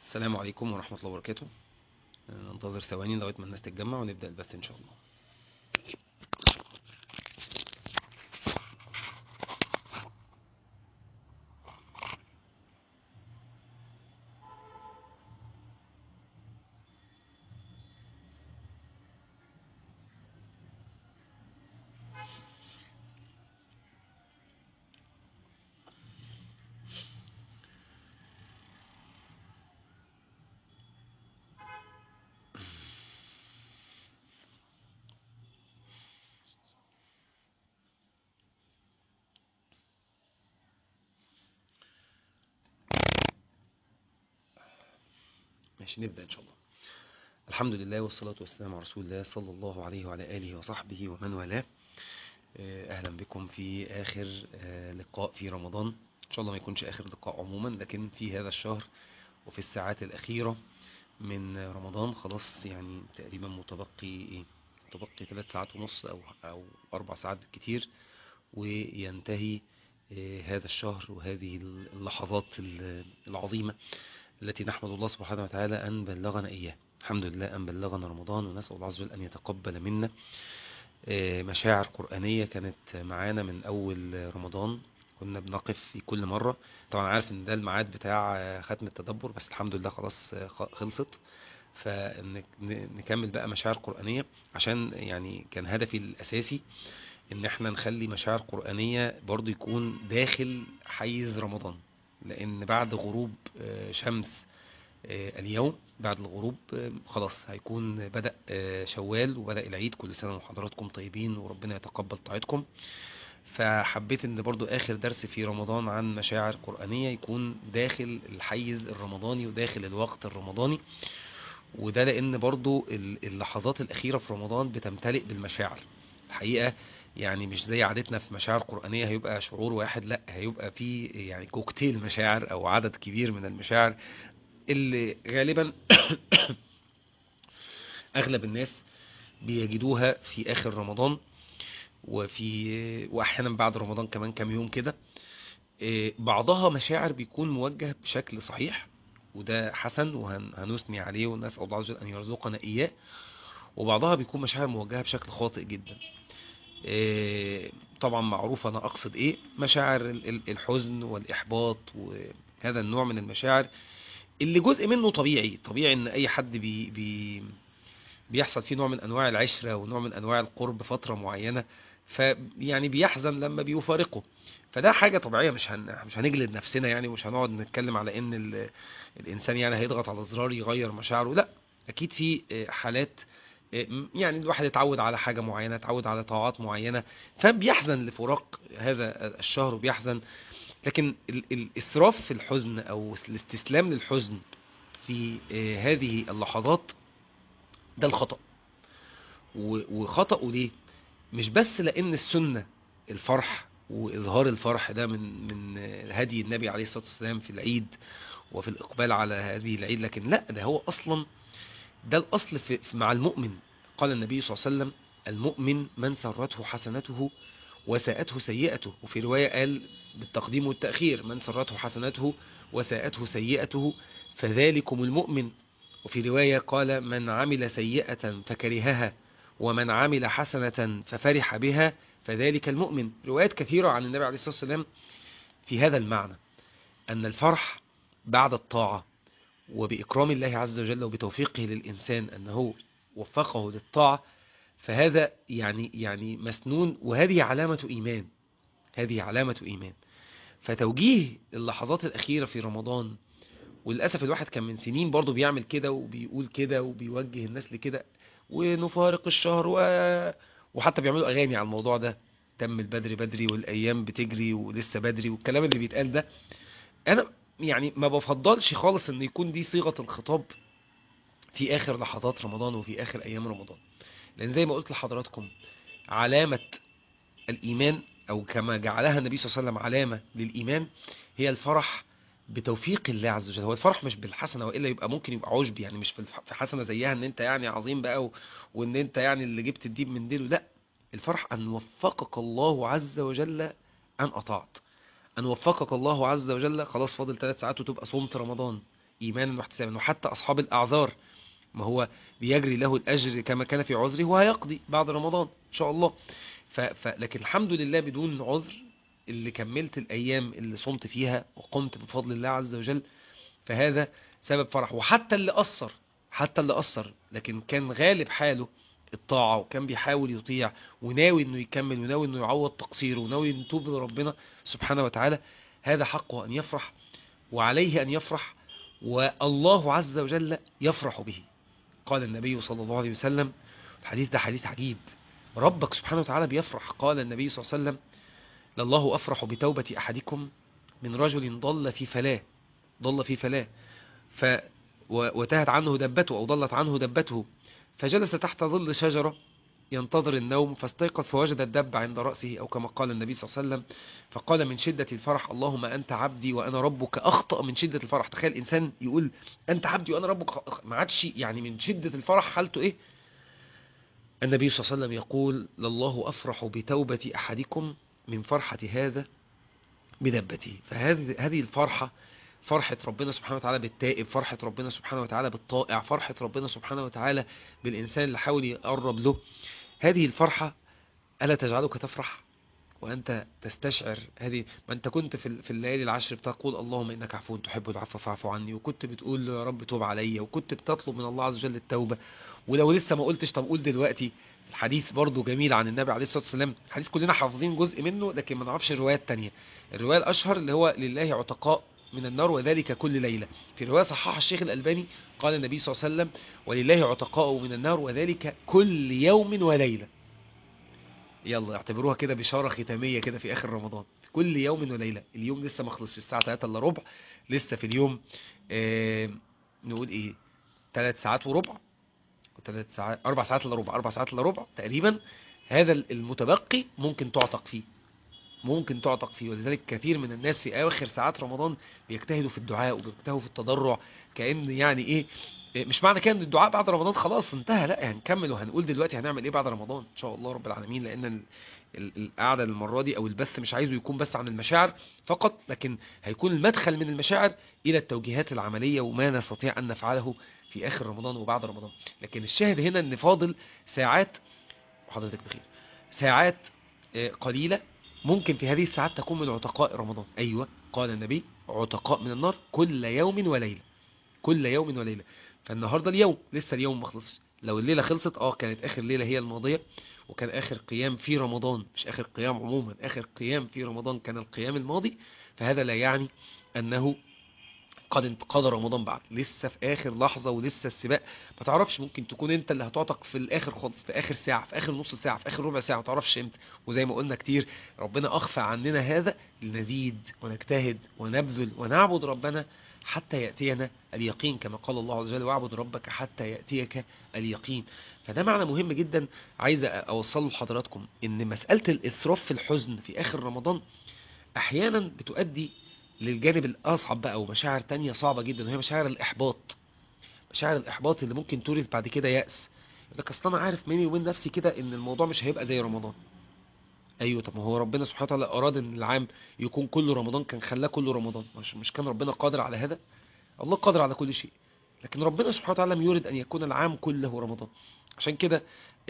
السلام عليكم ورحمة الله وبركاته ننتظر ثواني لغاية ما الناس تتجمع ونبدأ البث إن شاء الله ماشي نبدأ إن شاء الله الحمد لله والصلاة والسلام على رسول الله صلى الله عليه وعلى آله وصحبه ومن والاه آه، أهلا بكم في آخر آه، لقاء في رمضان إن شاء الله ما يكونش آخر لقاء عموما لكن في هذا الشهر وفي الساعات الأخيرة من رمضان خلاص يعني تقريبا متبقي إيه متبقي ثلاث ساعات ونص أو أو أربع ساعات بالكتير وينتهي آه، هذا الشهر وهذه اللحظات العظيمة التي نحمد الله سبحانه وتعالى أن بلغنا إياه الحمد لله أن بلغنا رمضان ونسأل الله عز وجل أن يتقبل منا آه، مشاعر قرآنية كانت معانا من أول رمضان كنا بنقف في كل مرة طبعا عارف ان ده الميعاد بتاع آه، ختم التدبر بس الحمد لله خلاص آه، خ- خلصت فنكمل بقى مشاعر قرآنية عشان يعني كان هدفي الأساسي ان احنا نخلي مشاعر قرآنية برضو يكون داخل حيز رمضان لان بعد غروب آه، شمس آه، اليوم بعد الغروب آه، خلاص هيكون بدأ آه، شوال وبدأ العيد كل سنة وحضراتكم طيبين وربنا يتقبل طاعتكم فحبيت ان برضو اخر درس في رمضان عن مشاعر قرآنية يكون داخل الحيز الرمضاني وداخل الوقت الرمضاني وده لان برضو ال- اللحظات الاخيرة في رمضان بتمتلئ بالمشاعر الحقيقة يعني مش زي عادتنا في مشاعر قرآنية هيبقى شعور واحد لا هيبقى في يعني كوكتيل مشاعر او عدد كبير من المشاعر اللي غالبا اغلب الناس بيجدوها في اخر رمضان وفي واحيانا بعد رمضان كمان كام يوم كده إيه، بعضها مشاعر بيكون موجه بشكل صحيح وده حسن وهنثني عليه ونسأل الله عز وجل أن يرزقنا إياه وبعضها بيكون مشاعر موجهة بشكل خاطئ جدا إيه، طبعا معروف أنا أقصد إيه مشاعر ال- ال- الحزن والإحباط وهذا النوع من المشاعر اللي جزء منه طبيعي طبيعي ان اي حد بي بي بيحصل فيه نوع من انواع العشرة ونوع من انواع القرب فترة معينة فيعني بيحزن لما بيفارقه فده حاجة طبيعية مش هن مش هنجلد نفسنا يعني ومش هنقعد نتكلم على ان ال... الانسان يعني هيضغط على زرار يغير مشاعره لا اكيد في آه، حالات آه، م- يعني الواحد اتعود على حاجة معينة اتعود على طاعات معينة فبيحزن لفراق هذا الشهر وبيحزن لكن ال- الإسراف في الحزن أو الاستسلام للحزن في آه، هذه اللحظات ده الخطأ و- وخطأه ليه مش بس لأن السنة الفرح وإظهار الفرح ده من من آه، هدي النبي عليه الصلاة والسلام في العيد وفي الإقبال على هذه العيد لكن لا ده هو أصلا ده الأصل في في- مع المؤمن قال النبي صلى الله عليه وسلم المؤمن من سرته حسنته وساءته سيئته وفي رواية قال بالتقديم والتأخير من سرته حسنته وساءته سيئته فذلكم المؤمن وفي رواية قال من عمل سيئة فكرهها ومن عمل حسنة ففرح بها فذلك المؤمن روايات كثيرة عن النبي عليه الصلاة والسلام في هذا المعنى أن الفرح بعد الطاعة وبإكرام الله عز وجل وبتوفيقه للإنسان أنه وفقه للطاعة فهذا يعني يعني مسنون وهذه علامة إيمان هذه علامة إيمان فتوجيه اللحظات الأخيرة في رمضان وللأسف الواحد كان من سنين برضو بيعمل كده وبيقول كده وبيوجه الناس لكده ونفارق الشهر و... وحتى بيعملوا أغاني على الموضوع ده تم البدري بدري والأيام بتجري ولسه بدري والكلام اللي بيتقال ده أنا يعني ما بفضلش خالص ان يكون دي صيغة الخطاب في آخر لحظات رمضان وفي آخر أيام رمضان لأن زي ما قلت لحضراتكم علامة الإيمان أو كما جعلها النبي صلى الله عليه وسلم علامة للإيمان هي الفرح بتوفيق الله عز وجل هو الفرح مش بالحسنة وإلا يبقى ممكن يبقى عجب يعني مش في الف- في حسنة زيها ان انت يعني عظيم بقى و... وان انت يعني اللي جبت الديب من ديله لا الفرح أن وفقك الله عز وجل أن أطعت أن وفقك الله عز وجل خلاص فاضل ثلاث ساعات وتبقى صمت رمضان إيمانا واحتسابا وحتى أصحاب الأعذار ما هو بيجري له الأجر كما كان في عذره وهيقضي بعد رمضان إن شاء الله ف... ف... لكن الحمد لله بدون عذر اللي كملت الأيام اللي صمت فيها وقمت بفضل الله عز وجل فهذا سبب فرح وحتى اللي أثر حتى اللي أثر لكن كان غالب حاله الطاعة وكان بيحاول يطيع وناوي انه يكمل وناوي انه يعوض تقصيره وناوي انه يتوب لربنا سبحانه وتعالى هذا حقه ان يفرح وعليه ان يفرح والله عز وجل يفرح به قال النبي صلى الله عليه وسلم الحديث ده حديث عجيب ربك سبحانه وتعالى بيفرح قال النبي صلى الله عليه وسلم لله أفرح بتوبة أحدكم من رجل ضل في فلاه ضل في فلاه ف وتهت عنه دبته أو ضلت عنه دبته فجلس تحت ظل شجرة ينتظر النوم فاستيقظ فوجد الدب عند رأسه أو كما قال النبي صلى الله عليه وسلم فقال من شدة الفرح اللهم أنت عبدي وأنا ربك أخطأ من شدة الفرح تخيل إنسان يقول أنت عبدي وأنا ربك ما عادش يعني من شدة الفرح حالته إيه النبي صلى الله عليه وسلم يقول لله أفرح بتوبة أحدكم من فرحة هذا بدبته فهذه هذه الفرحة فرحة ربنا سبحانه وتعالى بالتائب فرحة ربنا سبحانه وتعالى بالطائع فرحة ربنا سبحانه وتعالى بالإنسان اللي حاول يقرب له هذه الفرحة ألا تجعلك تفرح وأنت تستشعر هذه ما أنت كنت في في الليالي العشر بتقول اللهم إنك عفو تحب العفو فاعف عني وكنت بتقول يا رب توب عليا وكنت بتطلب من الله عز وجل التوبة ولو لسه ما قلتش طب قول دلوقتي الحديث برضو جميل عن النبي عليه الصلاة والسلام الحديث كلنا حافظين جزء منه لكن ما نعرفش الروايات التانية الرواية الأشهر اللي هو لله عتقاء من النار وذلك كل ليلة في رواية صححها الشيخ الألباني قال النبي صلى الله عليه وسلم ولله عتقاء من النار وذلك كل يوم وليلة يلا اعتبروها كده بشارة ختامية كده في آخر رمضان كل يوم وليلة اليوم لسه ما خلصش الساعة 3 الا ربع لسه في اليوم اه نقول ايه 3 ساعات وربع ثلاث ساعات اربع ساعات الا ربع اربع ساعات الا ربع تقريبا هذا المتبقي ممكن تعتق فيه ممكن تعتق فيه ولذلك كثير من الناس في اواخر ساعات رمضان بيجتهدوا في الدعاء وبيجتهدوا في التضرع كأن يعني ايه مش معنى كده ان الدعاء بعد رمضان خلاص انتهى لا هنكمل وهنقول دلوقتي هنعمل ايه بعد رمضان ان شاء الله رب العالمين لان القعده المره دي او البث مش عايزه يكون بس عن المشاعر فقط لكن هيكون المدخل من المشاعر الى التوجيهات العمليه وما نستطيع ان نفعله في اخر رمضان وبعد رمضان لكن الشاهد هنا ان فاضل ساعات وحضرتك بخير ساعات قليله ممكن في هذه الساعات تكون من عتقاء رمضان ايوه قال النبي عتقاء من النار كل يوم وليله كل يوم وليله فالنهارده اليوم لسه اليوم ما خلصش لو الليله خلصت اه كانت اخر ليله هي الماضيه وكان اخر قيام في رمضان مش اخر قيام عموما اخر قيام في رمضان كان القيام الماضي فهذا لا يعني انه قد انتقضى رمضان بعد لسه في اخر لحظة ولسه السباق ما تعرفش ممكن تكون انت اللي هتعتق في الاخر خالص في اخر ساعة في اخر نص ساعة في اخر ربع ساعة ما تعرفش امتى وزي ما قلنا كتير ربنا اخفى عننا هذا لنزيد ونجتهد ونبذل ونعبد ربنا حتى يأتينا اليقين كما قال الله عز وجل واعبد ربك حتى يأتيك اليقين فده معنى مهم جدا عايز اوصله لحضراتكم ان مسألة الاسراف في الحزن في اخر رمضان احيانا بتؤدي للجانب الأصعب بقى ومشاعر تانية صعبة جدا وهي مشاعر الإحباط مشاعر الإحباط اللي ممكن تورث بعد كده يأس لك أصلا أنا عارف مني ومن نفسي كده إن الموضوع مش هيبقى زي رمضان أيوة طب ما هو ربنا سبحانه وتعالى أراد إن العام يكون كله رمضان كان خلاه كله رمضان مش, مش كان ربنا قادر على هذا الله قادر على كل شيء لكن ربنا سبحانه وتعالى لم يرد أن يكون العام كله رمضان عشان كده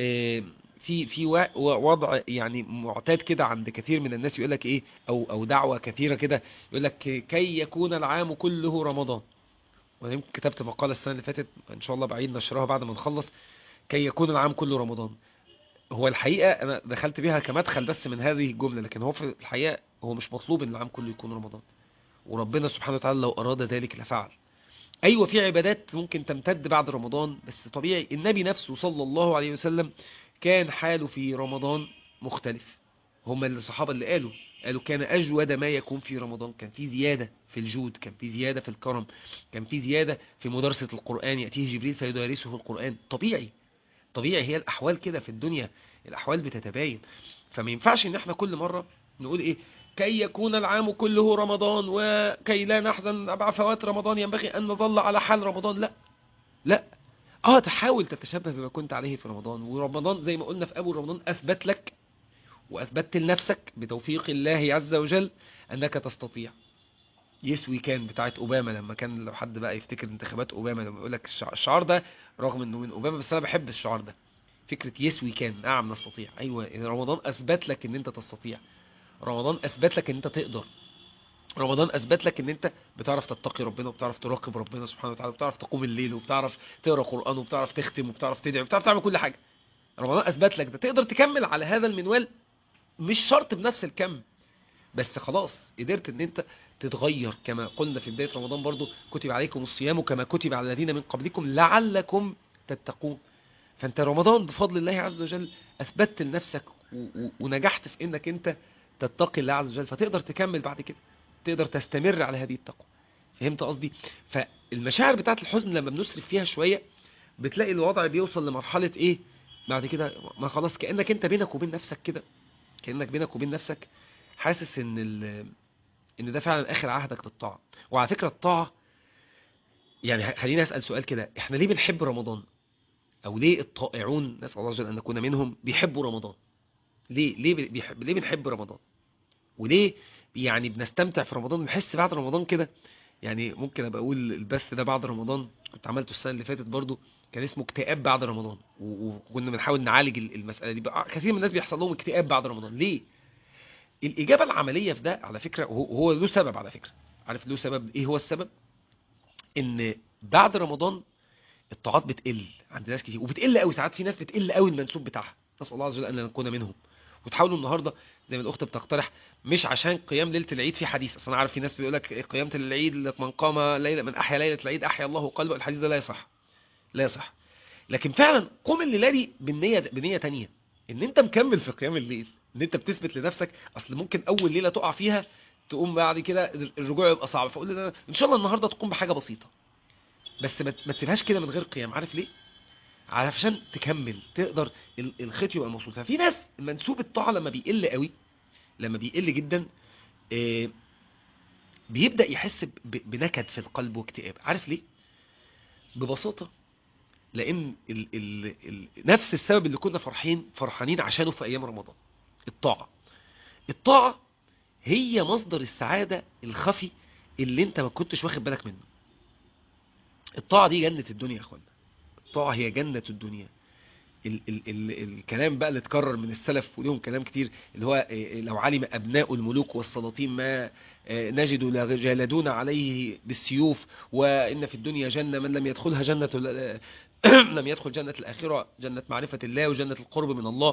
في في وضع يعني معتاد كده عند كثير من الناس يقول لك ايه او او دعوه كثيره كده يقول لك كي يكون العام كله رمضان وانا يمكن كتبت مقاله السنه اللي فاتت ان شاء الله بعيد نشرها بعد ما نخلص كي يكون العام كله رمضان هو الحقيقه انا دخلت بيها كمدخل بس من هذه الجمله لكن هو في الحقيقه هو مش مطلوب ان العام كله يكون رمضان وربنا سبحانه وتعالى لو اراد ذلك لفعل ايوه في عبادات ممكن تمتد بعد رمضان بس طبيعي النبي نفسه صلى الله عليه وسلم كان حاله في رمضان مختلف هم الصحابة اللي قالوا قالوا كان أجود ما يكون في رمضان كان في زيادة في الجود كان في زيادة في الكرم كان في زيادة في مدرسة القرآن يأتيه جبريل فيدرسه القرآن طبيعي طبيعي هي الأحوال كده في الدنيا الأحوال بتتباين فما ينفعش ان احنا كل مرة نقول ايه كي يكون العام كله رمضان وكي لا نحزن أبع فوات رمضان ينبغي أن نظل على حال رمضان لا لا اه تحاول تتشبه بما كنت عليه في رمضان ورمضان زي ما قلنا في أول رمضان أثبت لك وأثبتت لنفسك بتوفيق الله عز وجل أنك تستطيع يس وي كان بتاعت اوباما لما كان لو حد بقى يفتكر انتخابات اوباما لما يقول لك الشع- الشعار ده رغم انه من اوباما بس انا بحب الشعار ده فكره يس وي كان نعم نستطيع ايوه رمضان اثبت لك ان انت تستطيع رمضان اثبت لك ان انت تقدر رمضان اثبت لك ان انت بتعرف تتقي ربنا وبتعرف تراقب ربنا سبحانه وتعالى وبتعرف تقوم الليل وبتعرف تقرا قران وبتعرف تختم وبتعرف تدعي وبتعرف تعمل كل حاجه رمضان اثبت لك ده تقدر تكمل على هذا المنوال مش شرط بنفس الكم بس خلاص قدرت ان انت تتغير كما قلنا في بداية رمضان برضو كتب عليكم الصيام كما كتب على الذين من قبلكم لعلكم تتقون فانت رمضان بفضل الله عز وجل اثبتت لنفسك و- و- ونجحت في انك انت تتقي الله عز وجل فتقدر تكمل بعد كده تقدر تستمر على هذه التقوى فهمت قصدي فالمشاعر بتاعت الحزن لما بنسرف فيها شوية بتلاقي الوضع بيوصل لمرحلة ايه بعد كده ما خلاص كأنك انت بينك وبين نفسك كده كأنك بينك وبين نفسك حاسس ان ال ان ده فعلا اخر عهدك بالطاعة وعلى فكرة الطاعة يعني خليني اسأل سؤال كده احنا ليه بنحب رمضان او ليه الطائعون نسأل الله عز وجل ان نكون منهم بيحبوا رمضان ليه ليه بيحب ليه بنحب رمضان وليه يعني بنستمتع في رمضان بنحس بعد رمضان كده يعني ممكن ابقى اقول البث ده بعد رمضان كنت عملته السنه اللي فاتت برضو كان اسمه اكتئاب بعد رمضان و- وكنا بنحاول نعالج ال- المساله دي بقى كثير من الناس بيحصل لهم اكتئاب بعد رمضان ليه الاجابه العمليه في ده على فكره هو, هو له سبب على فكره عارف له سبب ايه هو السبب ان بعد رمضان الطاعات بتقل عند ناس كتير وبتقل قوي ساعات في ناس بتقل قوي المنسوب بتاعها نسال الله عز وجل ان نكون منهم وتحاولوا النهارده زي ما الاخت بتقترح مش عشان قيام ليله العيد في حديث اصل انا عارف في ناس بيقول لك قيامه العيد من قام ليله من احيا ليله العيد احيا الله قلبه الحديث ده لا يصح لا يصح لكن فعلا قوم الليله دي بالنيه بنيه تانية ان انت مكمل في قيام الليل ان انت بتثبت لنفسك اصل ممكن اول ليله تقع فيها تقوم بعد كده الرجوع يبقى صعب فاقول لنا ان شاء الله النهارده تقوم بحاجه بسيطه بس ما ما تسيبهاش كده من غير قيام عارف ليه علشان تكمل تقدر ال- الخيط يبقى موصول ففي ناس منسوب الطاعه لما بيقل قوي لما بيقل جدا آه، بيبدا يحس ب- بنكد في القلب واكتئاب عارف ليه ببساطه لان ال ال ال نفس السبب اللي كنا فرحين فرحانين عشانه في ايام رمضان الطاعه الطاعه هي مصدر السعاده الخفي اللي انت ما كنتش واخد بالك منه الطاعه دي جنه الدنيا يا اخوانا الطاعه هي جنه الدنيا ال ال ال الكلام بقى اللي اتكرر من السلف وليهم كلام كتير اللي هو إيه، لو علم ابناء الملوك والسلاطين ما آه، نجد لجالدون عليه بالسيوف وان في الدنيا جنه من لم يدخلها جنه ال- لم يدخل جنه الاخره جنه معرفه الله وجنه القرب من الله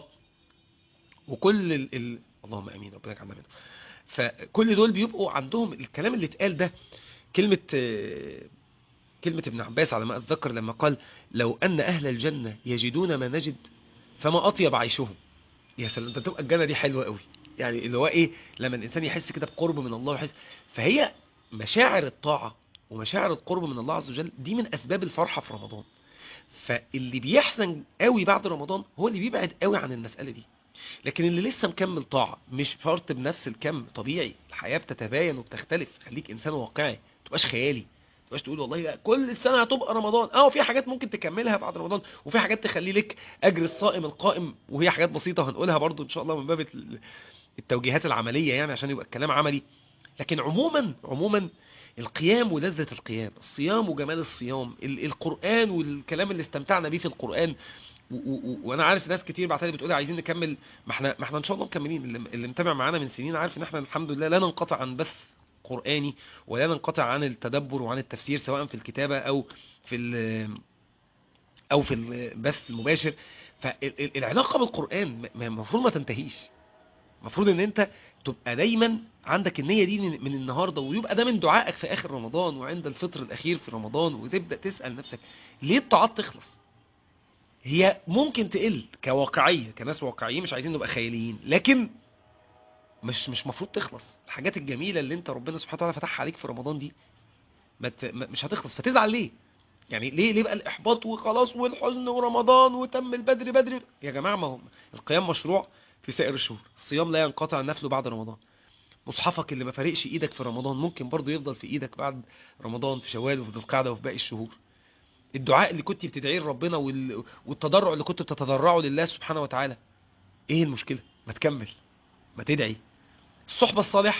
وكل ال... ال... اللهم امين ربنا يجعلنا منهم فكل دول بيبقوا عندهم الكلام اللي اتقال ده كلمه آه، كلمة ابن عباس على ما أتذكر لما قال لو أن أهل الجنة يجدون ما نجد فما أطيب عيشهم يا سلام انت تبقى الجنة دي حلوة قوي يعني اللي هو إيه لما الإنسان يحس كده بقرب من الله ويحس فهي مشاعر الطاعة ومشاعر القرب من الله عز وجل دي من أسباب الفرحة في رمضان فاللي بيحزن قوي بعد رمضان هو اللي بيبعد قوي عن المسألة دي لكن اللي لسه مكمل طاعة مش شرط بنفس الكم طبيعي الحياة بتتباين وبتختلف خليك إنسان واقعي ما تبقاش خيالي ما تبقاش تقول والله لا كل السنة هتبقى رمضان اه في حاجات ممكن تكملها بعد رمضان وفي حاجات تخلي لك أجر الصائم القائم وهي حاجات بسيطة هنقولها برضو إن شاء الله من باب ال- التوجيهات العملية يعني عشان يبقى الكلام عملي لكن عموما عموما القيام ولذة القيام الصيام وجمال الصيام ال- القرآن والكلام اللي استمتعنا بيه في القرآن و- و- و- وانا عارف ناس كتير بعتلي بتقول عايزين نكمل ما احنا ما احنا ان شاء الله مكملين اللي, اللي متابع معانا من سنين عارف ان احنا الحمد لله لا ننقطع عن بث قرآني ولا ننقطع عن التدبر وعن التفسير سواء في الكتابة او في ال- او في البث المباشر فالعلاقة بالقرآن م- م- المفروض ما تنتهيش المفروض ان انت تبقى دايما عندك النية دي من من النهاردة ويبقى ده من دعائك في اخر رمضان وعند الفطر الاخير في رمضان وتبدأ تسأل نفسك ليه الطاعات تخلص هي ممكن تقل كواقعية كناس واقعيين مش عايزين نبقى خياليين لكن مش مش مفروض تخلص الحاجات الجميلة اللي انت ربنا سبحانه وتعالى فتحها عليك في رمضان دي ما ت... ما- مش هتخلص فتزعل ليه يعني ليه ليه بقى الاحباط وخلاص والحزن ورمضان وتم البدري بدري يا جماعة ما هو القيام مشروع في سائر الشهور الصيام لا ينقطع نفله بعد رمضان مصحفك اللي ما فارقش ايدك في رمضان ممكن برضه يفضل في ايدك بعد رمضان في شوال وفي ذو القعده وفي باقي الشهور الدعاء اللي كنت بتدعيه لربنا وال... والتضرع اللي كنت بتتضرعه لله سبحانه وتعالى ايه المشكله ما تكمل ما تدعي الصحبه الصالحه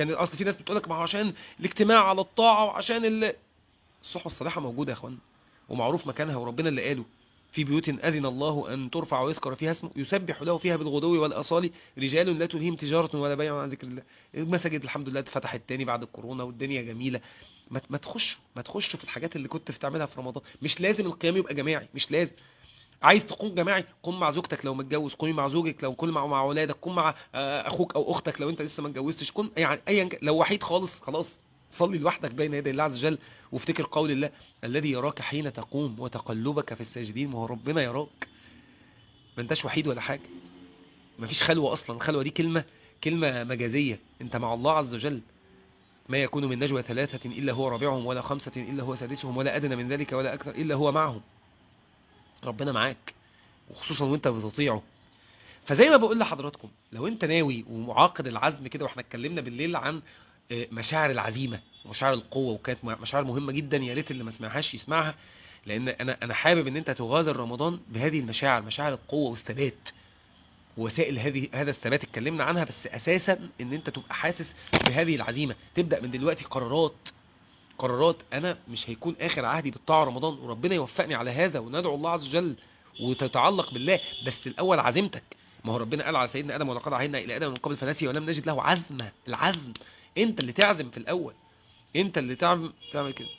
كان اصل في ناس بتقول لك ما هو عشان الاجتماع على الطاعه وعشان ال... الصحبه الصالحه موجوده يا اخوان ومعروف مكانها وربنا اللي قاله في بيوت أذن الله أن ترفع ويذكر فيها اسمه يسبح له فيها بالغدو والأصال رجال لا تلهيهم تجارة ولا بيع عن ذكر الله المساجد الحمد لله اتفتحت تاني بعد الكورونا والدنيا جميلة ما ما تخشوا ما تخشوا في الحاجات اللي كنت بتعملها في رمضان مش لازم القيام يبقى جماعي مش لازم عايز تقوم جماعي قوم مع زوجتك لو متجوز قومي مع زوجك لو كل مع مع اولادك قوم مع آه، اخوك او اختك لو انت لسه ما اتجوزتش قوم يعني ايا كان- لو وحيد خالص خلاص صلي لوحدك بين يدي الله عز وجل وافتكر قول الله الذي يراك حين تقوم وتقلبك في الساجدين ما هو ربنا يراك ما انتش وحيد ولا حاجه مفيش خلوه اصلا الخلوه دي كلمه كلمه مجازيه انت مع الله عز وجل ما يكون من نجوى ثلاثة إلا هو رابعهم ولا خمسة إلا هو سادسهم ولا أدنى من ذلك ولا أكثر إلا هو معهم ربنا معاك وخصوصا وانت بتطيعه فزي ما بقول لحضراتكم لو انت ناوي ومعاقد العزم كده واحنا اتكلمنا بالليل عن آه، مشاعر العزيمه ومشاعر القوه وكانت م- مشاعر مهمه جدا يا ريت اللي ما سمعهاش يسمعها لان انا انا حابب ان انت تغادر رمضان بهذه المشاعر مشاعر القوه والثبات وسائل هذه هذا الثبات اتكلمنا عنها بس اساسا ان انت تبقى حاسس بهذه العزيمه تبدا من دلوقتي قرارات قرارات انا مش هيكون اخر عهدي بالطاعه رمضان وربنا يوفقني على هذا وندعو الله عز وجل وتتعلق بالله بس الاول عزيمتك ما هو ربنا قال على سيدنا ادم ولقد عهدنا الى ادم من قبل فنسي ولم نجد له عزمه العزم انت اللي تعزم في الاول انت اللي تعمل تعمل كده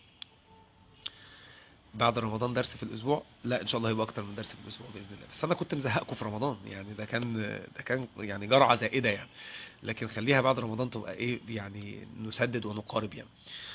بعد رمضان درس في الاسبوع لا ان شاء الله هيبقى اكتر من درس في الاسبوع باذن الله بس انا كنت مزهقكم في رمضان يعني ده كان ده كان يعني جرعه زائده يعني لكن خليها بعد رمضان تبقى ايه يعني نسدد ونقارب يعني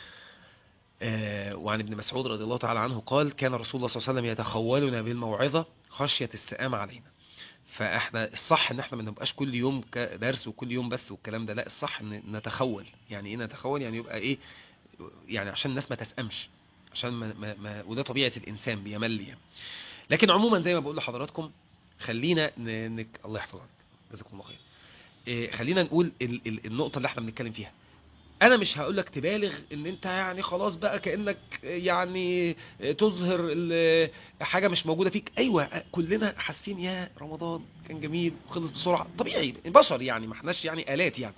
آه، وعن ابن مسعود رضي الله تعالى عنه قال كان رسول الله صلى الله عليه وسلم يتخولنا بالموعظة خشية السآم علينا فاحنا الصح ان احنا ما نبقاش كل يوم ك- درس وكل يوم بس والكلام ده لا الصح ان نتخول يعني ايه نتخول يعني يبقى ايه يعني عشان الناس ما تسأمش عشان ما, ما, ما وده طبيعة الانسان بيمل يعني لكن عموما زي ما بقول لحضراتكم خلينا ن... نك... الله يحفظك جزاكم الله خير إيه خلينا نقول ال... ال... النقطة اللي احنا بنتكلم فيها انا مش هقول لك تبالغ ان انت يعني خلاص بقى كانك يعني تظهر ال- حاجه مش موجوده فيك ايوه كلنا حاسين يا رمضان كان جميل وخلص بسرعه طبيعي بشر يعني ما احناش يعني الات يعني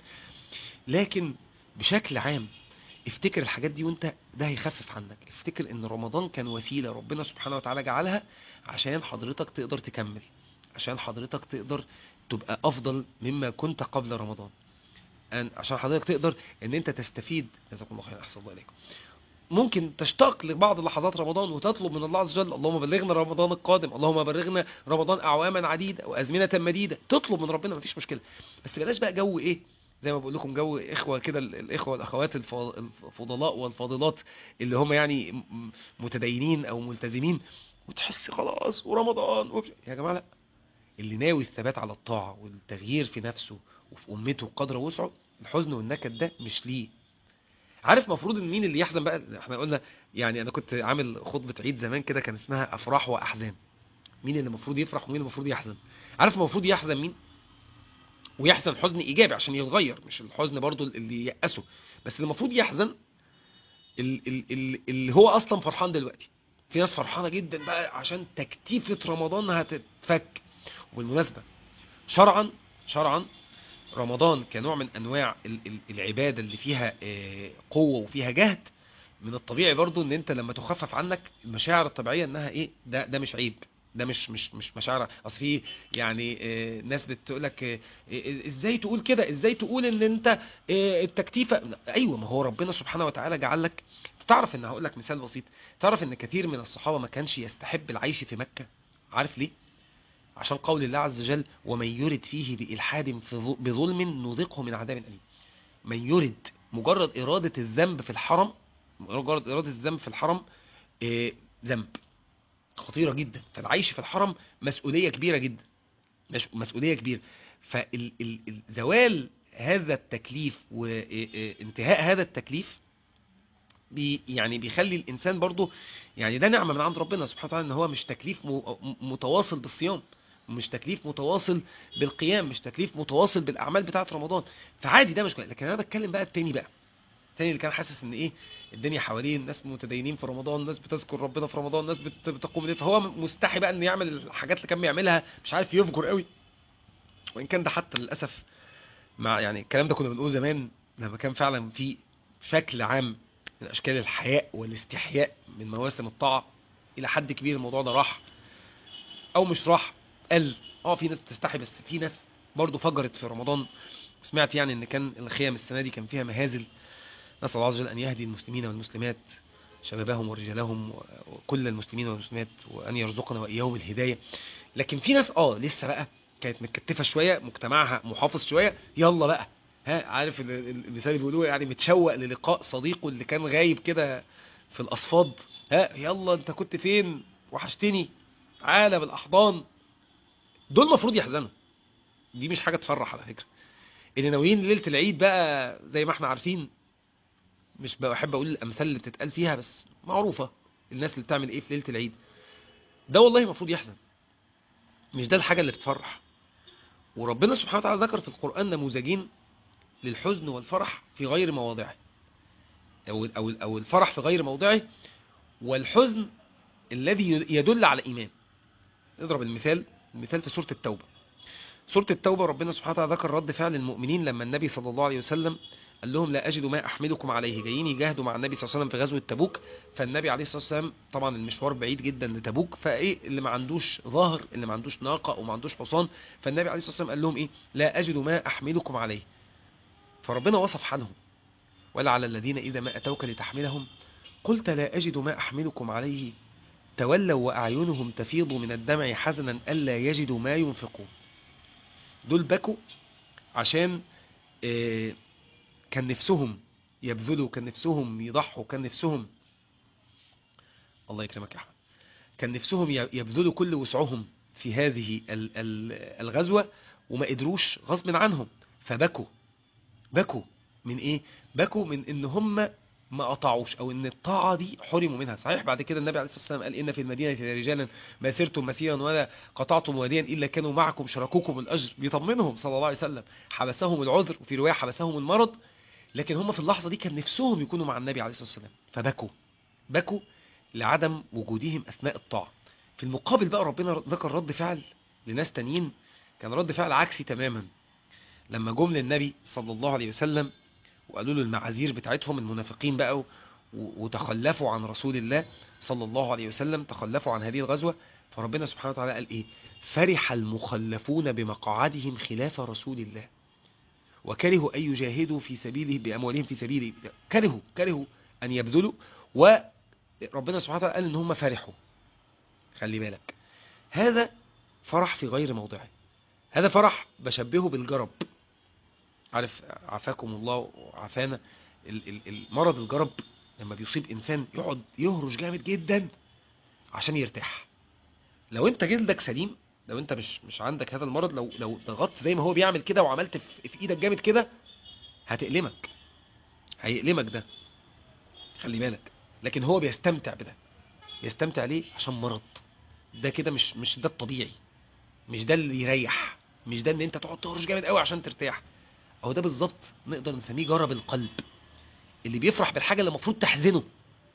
لكن بشكل عام افتكر الحاجات دي وانت ده هيخفف عنك افتكر ان رمضان كان وسيله ربنا سبحانه وتعالى جعلها عشان حضرتك تقدر تكمل عشان حضرتك تقدر تبقى افضل مما كنت قبل رمضان أن عشان حضرتك تقدر ان انت تستفيد جزاكم الله خير احسن الله اليكم ممكن تشتاق لبعض لحظات رمضان وتطلب من الله عز وجل اللهم بلغنا رمضان القادم اللهم بلغنا رمضان اعواما عديده وازمنه مديده تطلب من ربنا مفيش مشكله بس بلاش بقى جو ايه زي ما بقول لكم جو اخوه كده ال- الاخوه والاخوات الف- الفضلاء والفاضلات اللي هم يعني م- م- متدينين او ملتزمين وتحس خلاص ورمضان وبش... يا جماعه لا اللي ناوي الثبات على الطاعه والتغيير في نفسه وفي امته قدر وسعه الحزن والنكد ده مش ليه عارف مفروض ان مين اللي يحزن بقى احنا قلنا يعني انا كنت عامل خطبه عيد زمان كده كان اسمها افراح واحزان مين اللي المفروض يفرح ومين اللي المفروض يحزن عارف المفروض يحزن مين ويحزن حزن ايجابي عشان يتغير مش الحزن برضو اللي يأسه بس اللي المفروض يحزن ال- ال- ال- اللي هو اصلا فرحان دلوقتي في ناس فرحانه جدا بقى عشان تكتيفه رمضان هتتفك وبالمناسبه شرعا شرعا رمضان كنوع من انواع ال- ال- العباده اللي فيها آه، قوه وفيها جهد من الطبيعي برضو ان انت لما تخفف عنك المشاعر الطبيعيه انها ايه ده ده مش عيب ده مش مش مش مشاعر اصل في يعني آه، ناس بتقول لك ازاي تقول كده ازاي تقول ان انت آه، التكتيفه ايوه ما هو ربنا سبحانه وتعالى جعل لك تعرف ان هقول لك مثال بسيط تعرف ان كثير من الصحابه ما كانش يستحب العيش في مكه عارف ليه عشان قول الله عز وجل ومن يرد فيه بإلحاد في ظ- بظلم نذقه من عذاب أليم من يرد مجرد إرادة الذنب في الحرم مجرد إرادة الذنب في الحرم آه، ذنب خطيرة جدا فالعيش في الحرم مسؤولية كبيرة جدا مش- مسؤولية كبيرة فزوال هذا التكليف وانتهاء هذا التكليف بي يعني بيخلي الانسان برضه يعني ده نعمه من عند ربنا سبحانه وتعالى ان هو مش تكليف م- م- متواصل بالصيام مش تكليف متواصل بالقيام مش تكليف متواصل بالاعمال بتاعه رمضان فعادي ده مش كويس لكن انا بتكلم بقى التاني بقى التاني اللي كان حاسس ان ايه الدنيا حواليه ناس متدينين في رمضان ناس بتذكر ربنا في رمضان ناس بت- بتقوم الليل فهو مستحي بقى انه يعمل الحاجات اللي كان بيعملها مش عارف يفجر قوي وان كان ده حتى للاسف مع يعني الكلام ده كنا بنقوله زمان لما كان فعلا في شكل عام من اشكال الحياء والاستحياء من مواسم الطاعه الى حد كبير الموضوع ده راح او مش راح قل اه في ناس بتستحي بس في ناس برضه فجرت في رمضان سمعت يعني ان كان الخيام السنه دي كان فيها مهازل نسال الله عز وجل ان يهدي المسلمين والمسلمات شبابهم ورجالهم وكل المسلمين والمسلمات وان يرزقنا واياهم الهدايه لكن في ناس اه لسه بقى كانت متكتفه شويه مجتمعها محافظ شويه يلا بقى ها عارف ال- ال- المثال اللي بيقولوه يعني متشوق للقاء صديقه اللي كان غايب كده في الاصفاد ها يلا انت كنت فين وحشتني تعالى بالاحضان دول المفروض يحزنوا دي مش حاجه تفرح على فكره اللي ناويين ليله العيد بقى زي ما احنا عارفين مش بحب اقول الامثال اللي بتتقال فيها بس معروفه الناس اللي بتعمل ايه في ليله العيد ده والله المفروض يحزن مش ده الحاجه اللي بتفرح وربنا سبحانه وتعالى ذكر في القران نموذجين للحزن والفرح في غير مواضعه او او او الفرح في غير موضعه والحزن الذي يدل على ايمان نضرب المثال المثال في سوره التوبه سوره التوبه ربنا سبحانه وتعالى ذكر رد فعل المؤمنين لما النبي صلى الله عليه وسلم قال لهم لا اجد ما احملكم عليه جايين يجاهدوا مع النبي صلى الله عليه وسلم في غزوه تبوك فالنبي عليه الصلاه والسلام طبعا المشوار بعيد جدا لتبوك فايه اللي ما عندوش ظاهر اللي ما عندوش ناقه وما عندوش حصان فالنبي عليه الصلاه والسلام قال لهم ايه لا اجد ما احملكم عليه فربنا وصف حالهم ولا على الذين اذا ما اتوك لتحملهم قلت لا اجد ما احملكم عليه تولوا واعينهم تفيض من الدمع حزنا الا يجدوا ما ينفقون دول بكوا عشان آه، كان نفسهم يبذلوا كان نفسهم يضحوا كان نفسهم الله يكرمك يا احمد كان نفسهم ي- يبذلوا كل وسعهم في هذه ال- ال- الغزوة وما قدروش غصب عنهم فبكوا بكوا من ايه بكوا من ان هم ما قطعوش او ان الطاعه دي حرموا منها صحيح بعد كده النبي عليه الصلاه والسلام قال ان في المدينه رجالا ما سرتم مسيرا ولا قطعتم واديا الا كانوا معكم شركوكم الاجر بيطمنهم صلى الله عليه وسلم حبسهم العذر وفي روايه حبسهم المرض لكن هم في اللحظه دي كان نفسهم يكونوا مع النبي عليه الصلاه والسلام فبكوا بكوا لعدم وجودهم اثناء الطاعه في المقابل بقى ربنا ذكر رد فعل لناس تانيين كان رد فعل عكسي تماما لما جم للنبي صلى الله عليه وسلم وقالوا له المعاذير بتاعتهم المنافقين بقى و- وتخلفوا عن رسول الله صلى الله عليه وسلم تخلفوا عن هذه الغزوة فربنا سبحانه وتعالى قال ايه فرح المخلفون بمقعدهم خلاف رسول الله وكرهوا أن يجاهدوا في سبيله بأموالهم في سبيله كرهوا كرهوا أن يبذلوا وربنا سبحانه وتعالى قال إن هم فرحوا خلي بالك هذا فرح في غير موضعه هذا فرح بشبهه بالجرب عارف عافاكم الله وعافانا ال- ال- المرض الجرب لما بيصيب انسان يقعد يهرش جامد جدا عشان يرتاح لو انت جلدك سليم لو انت مش مش عندك هذا المرض لو لو ضغطت زي ما هو بيعمل كده وعملت في, في ايدك جامد كده هتألمك هيألمك ده خلي بالك لكن هو بيستمتع بده بيستمتع ليه عشان مرض ده كده مش مش ده الطبيعي مش ده اللي يريح مش ده ان انت تقعد تهرش جامد قوي عشان ترتاح اهو ده بالظبط نقدر نسميه جرب القلب اللي بيفرح بالحاجه اللي المفروض تحزنه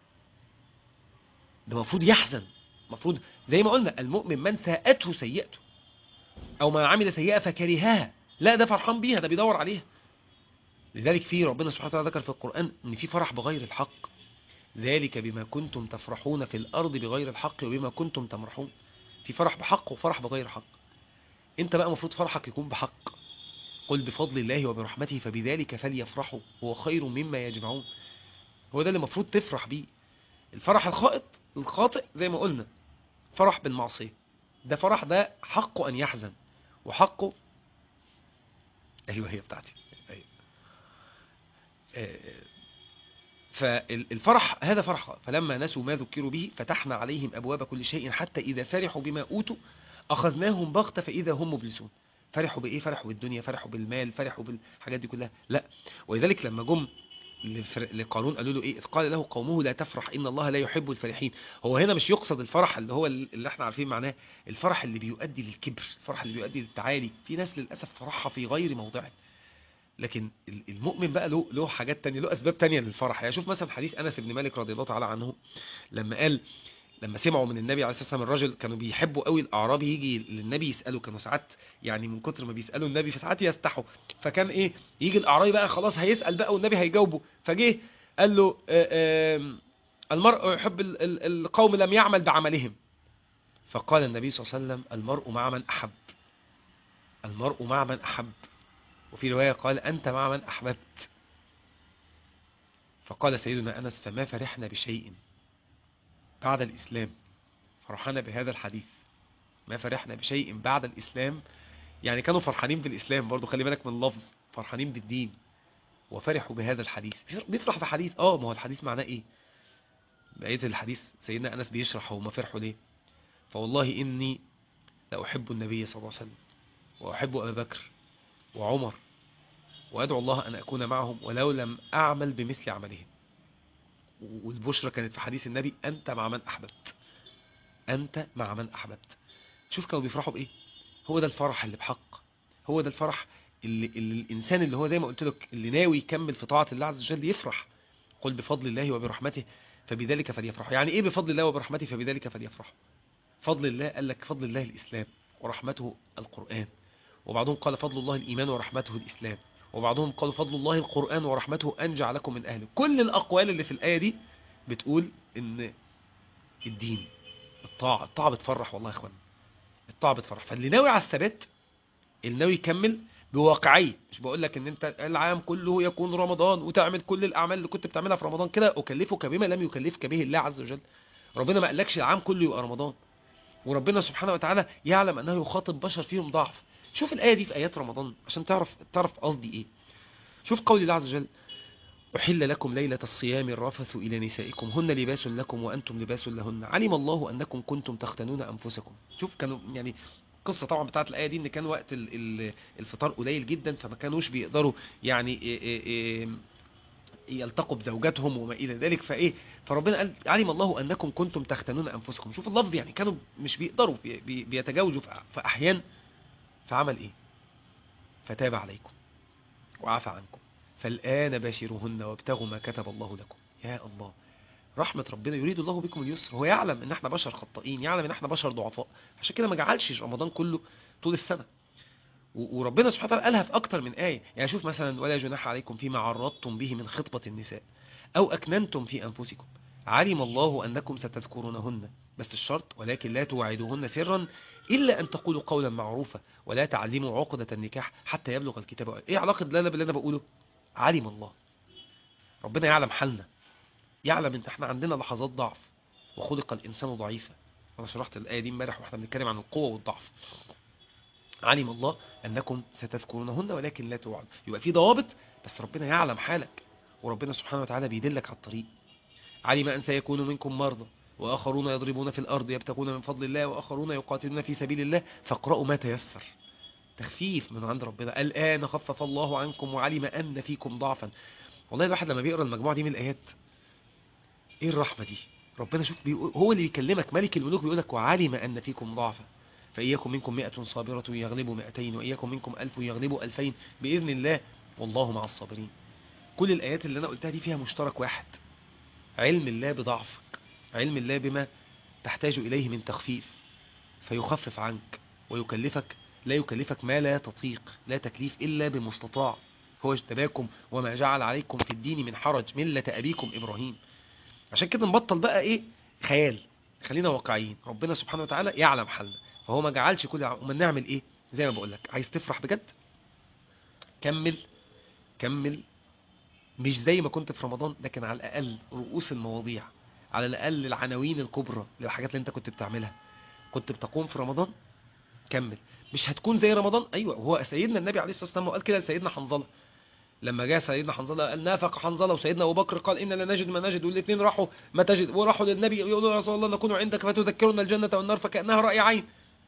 ده المفروض يحزن المفروض زي ما قلنا المؤمن من ساءته سيئته او من عمل سيئه فكرهها لا ده فرحان بيها ده بيدور عليها لذلك في ربنا سبحانه وتعالى ذكر في القرآن ان في فرح بغير الحق ذلك بما كنتم تفرحون في الارض بغير الحق وبما كنتم تمرحون في فرح بحق وفرح بغير حق انت بقى المفروض فرحك يكون بحق قل بفضل الله وبرحمته فبذلك فليفرحوا هو خير مما يجمعون هو ده اللي المفروض تفرح بيه الفرح الخائط الخاطئ زي ما قلنا فرح بالمعصية ده فرح ده حقه أن يحزن وحقه أيوه هي بتاعتي أيوه. آه، فالفرح هذا فرح خائط. فلما نسوا ما ذكروا به فتحنا عليهم أبواب كل شيء حتى إذا فرحوا بما أوتوا أخذناهم بغتة فإذا هم مبلسون فرحوا بإيه فرحوا بالدنيا فرحوا بالمال فرحوا بالحاجات دي كلها لا ولذلك لما جم لفر- لقارون قالوا له ايه إذ قال له قومه لا تفرح ان الله لا يحب الفرحين هو هنا مش يقصد الفرح اللي هو اللي احنا عارفين معناه الفرح اللي بيؤدي للكبر الفرح اللي بيؤدي للتعالي في ناس للاسف فرحها في غير موضعه لكن ال- المؤمن بقى له له حاجات تانية له اسباب تانية للفرح يعني شوف مثلا حديث انس بن مالك رضي الله تعالى عنه لما قال لما سمعوا من النبي عليه الصلاه والسلام الراجل كانوا بيحبوا قوي الاعرابي يجي للنبي يساله كانوا ساعات يعني من كتر ما بيسالوا النبي فساعات يستحوا فكان ايه يجي الاعرابي بقى خلاص هيسال بقى والنبي هيجاوبه فجه قال له آه، آه، المرء يحب ال- ال- القوم لم يعمل بعملهم فقال النبي صلى الله عليه وسلم المرء مع من احب المرء مع من احب وفي روايه قال انت مع من احببت فقال سيدنا انس فما فرحنا بشيء بعد الإسلام فرحنا بهذا الحديث ما فرحنا بشيء بعد الإسلام يعني كانوا فرحانين بالإسلام برضو خلي بالك من اللفظ فرحانين بالدين وفرحوا بهذا الحديث بيفرح في حديث اه ما هو الحديث معناه ايه بقية الحديث سيدنا أنس بيشرح هما فرحوا ليه فوالله إني لأحب النبي صلى الله عليه وسلم وأحب أبا بكر وعمر وأدعو الله أن أكون معهم ولو لم أعمل بمثل عملهم والبشرى كانت في حديث النبي أنت مع من أحببت أنت مع من أحببت شوف كانوا بيفرحوا بإيه هو ده الفرح اللي بحق هو ده الفرح اللي, اللي الإنسان اللي هو زي ما قلت لك اللي ناوي يكمل في طاعة الله عز وجل يفرح قل بفضل الله وبرحمته فبذلك فليفرحوا يعني إيه بفضل الله وبرحمته فبذلك فليفرحوا فضل الله قال لك فضل الله الإسلام ورحمته القرآن وبعضهم قال فضل الله الإيمان ورحمته الإسلام وبعضهم قالوا فضل الله القرآن ورحمته أن جعلكم من أهله كل الأقوال اللي في الآية دي بتقول إن الدين الطاعة الطاعة بتفرح والله يا إخوان الطاعة بتفرح فاللي ناوي على الثبات اللي ناوي يكمل بواقعية مش بقول لك ان انت العام كله يكون رمضان وتعمل كل الاعمال اللي كنت بتعملها في رمضان كده اكلفك بما لم يكلفك به الله عز وجل ربنا ما قالكش العام كله يبقى رمضان وربنا سبحانه وتعالى يعلم انه يخاطب بشر فيهم ضعف شوف الآية دي في آيات رمضان عشان تعرف تعرف قصدي إيه شوف قول الله عز وجل أحل لكم ليلة الصيام الرفث إلى نسائكم هن لباس لكم وأنتم لباس لهن علم الله أنكم كنتم تختنون أنفسكم شوف كانوا يعني القصة طبعا بتاعت الآية دي إن كان وقت ال- ال- الفطار قليل جدا فما كانوش بيقدروا يعني إيه إيه إيه يلتقوا بزوجاتهم وما إلى ذلك فإيه فربنا قال علم الله أنكم كنتم تختنون أنفسكم شوف اللفظ يعني كانوا مش بيقدروا بي- بي- بيتجاوزوا في في أحيان فعمل ايه فتاب عليكم وعفى عنكم فالآن باشروهن وابتغوا ما كتب الله لكم يا الله رحمة ربنا يريد الله بكم اليسر هو يعلم ان احنا بشر خطائين يعلم ان احنا بشر ضعفاء عشان كده ما جعلش رمضان كله طول السنة و- وربنا سبحانه وتعالى قالها في اكتر من آية يعني شوف مثلا ولا جناح عليكم فيما عرضتم به من خطبة النساء او اكننتم في انفسكم علم الله انكم ستذكرونهن بس الشرط ولكن لا توعدوهن سرا الا ان تقولوا قولا معروفا ولا تعزموا عقدة النكاح حتى يبلغ الكتاب أجله. ايه علاقة ده باللي انا بقوله علم الله ربنا يعلم حالنا يعلم ان احنا عندنا لحظات ضعف وخلق الانسان ضعيفا انا شرحت الايه دي امبارح واحنا بنتكلم عن القوه والضعف علم الله انكم ستذكرونهن ولكن لا توعد يبقى في ضوابط بس ربنا يعلم حالك وربنا سبحانه وتعالى بيدلك على الطريق علم ان سيكون منكم مرضى واخرون يضربون في الارض يبتغون من فضل الله واخرون يقاتلون في سبيل الله فاقرأوا ما تيسر تخفيف من عند ربنا الآن خفف الله عنكم وعلم أن فيكم ضعفا والله الواحد لما بيقرأ المجموعة دي من الآيات إيه الرحمة دي ربنا شوف بيقول هو اللي بيكلمك ملك الملوك بيقولك وعلم أن فيكم ضعفا فإياكم منكم مئة صابرة يغلبوا مئتين وإياكم منكم ألف يغلبوا ألفين بإذن الله والله مع الصابرين كل الآيات اللي أنا قلتها دي فيها مشترك واحد علم الله بضعفك علم الله بما تحتاج إليه من تخفيف فيخفف عنك ويكلفك لا يكلفك ما لا تطيق لا تكليف إلا بمستطاع هو اجتباكم وما جعل عليكم في الدين من حرج ملة أبيكم إبراهيم عشان كده نبطل بقى إيه خيال خلينا واقعيين ربنا سبحانه وتعالى يعلم حالنا فهو ما جعلش كل امال نعمل ايه زي ما بقول لك عايز تفرح بجد كمل كمل مش زي ما كنت في رمضان لكن على الاقل رؤوس المواضيع على الاقل العناوين الكبرى للحاجات اللي انت كنت بتعملها كنت بتقوم في رمضان كمل مش هتكون زي رمضان ايوه هو سيدنا النبي عليه الصلاه والسلام قال كده لسيدنا حنظله لما جاء سيدنا حنظله قال نافق حنظله وسيدنا ابو بكر قال ان لا نجد ما نجد والاثنين راحوا ما تجد وراحوا للنبي يقولوا يا رسول الله نكون عندك فتذكرنا الجنه والنار فكانها راي عين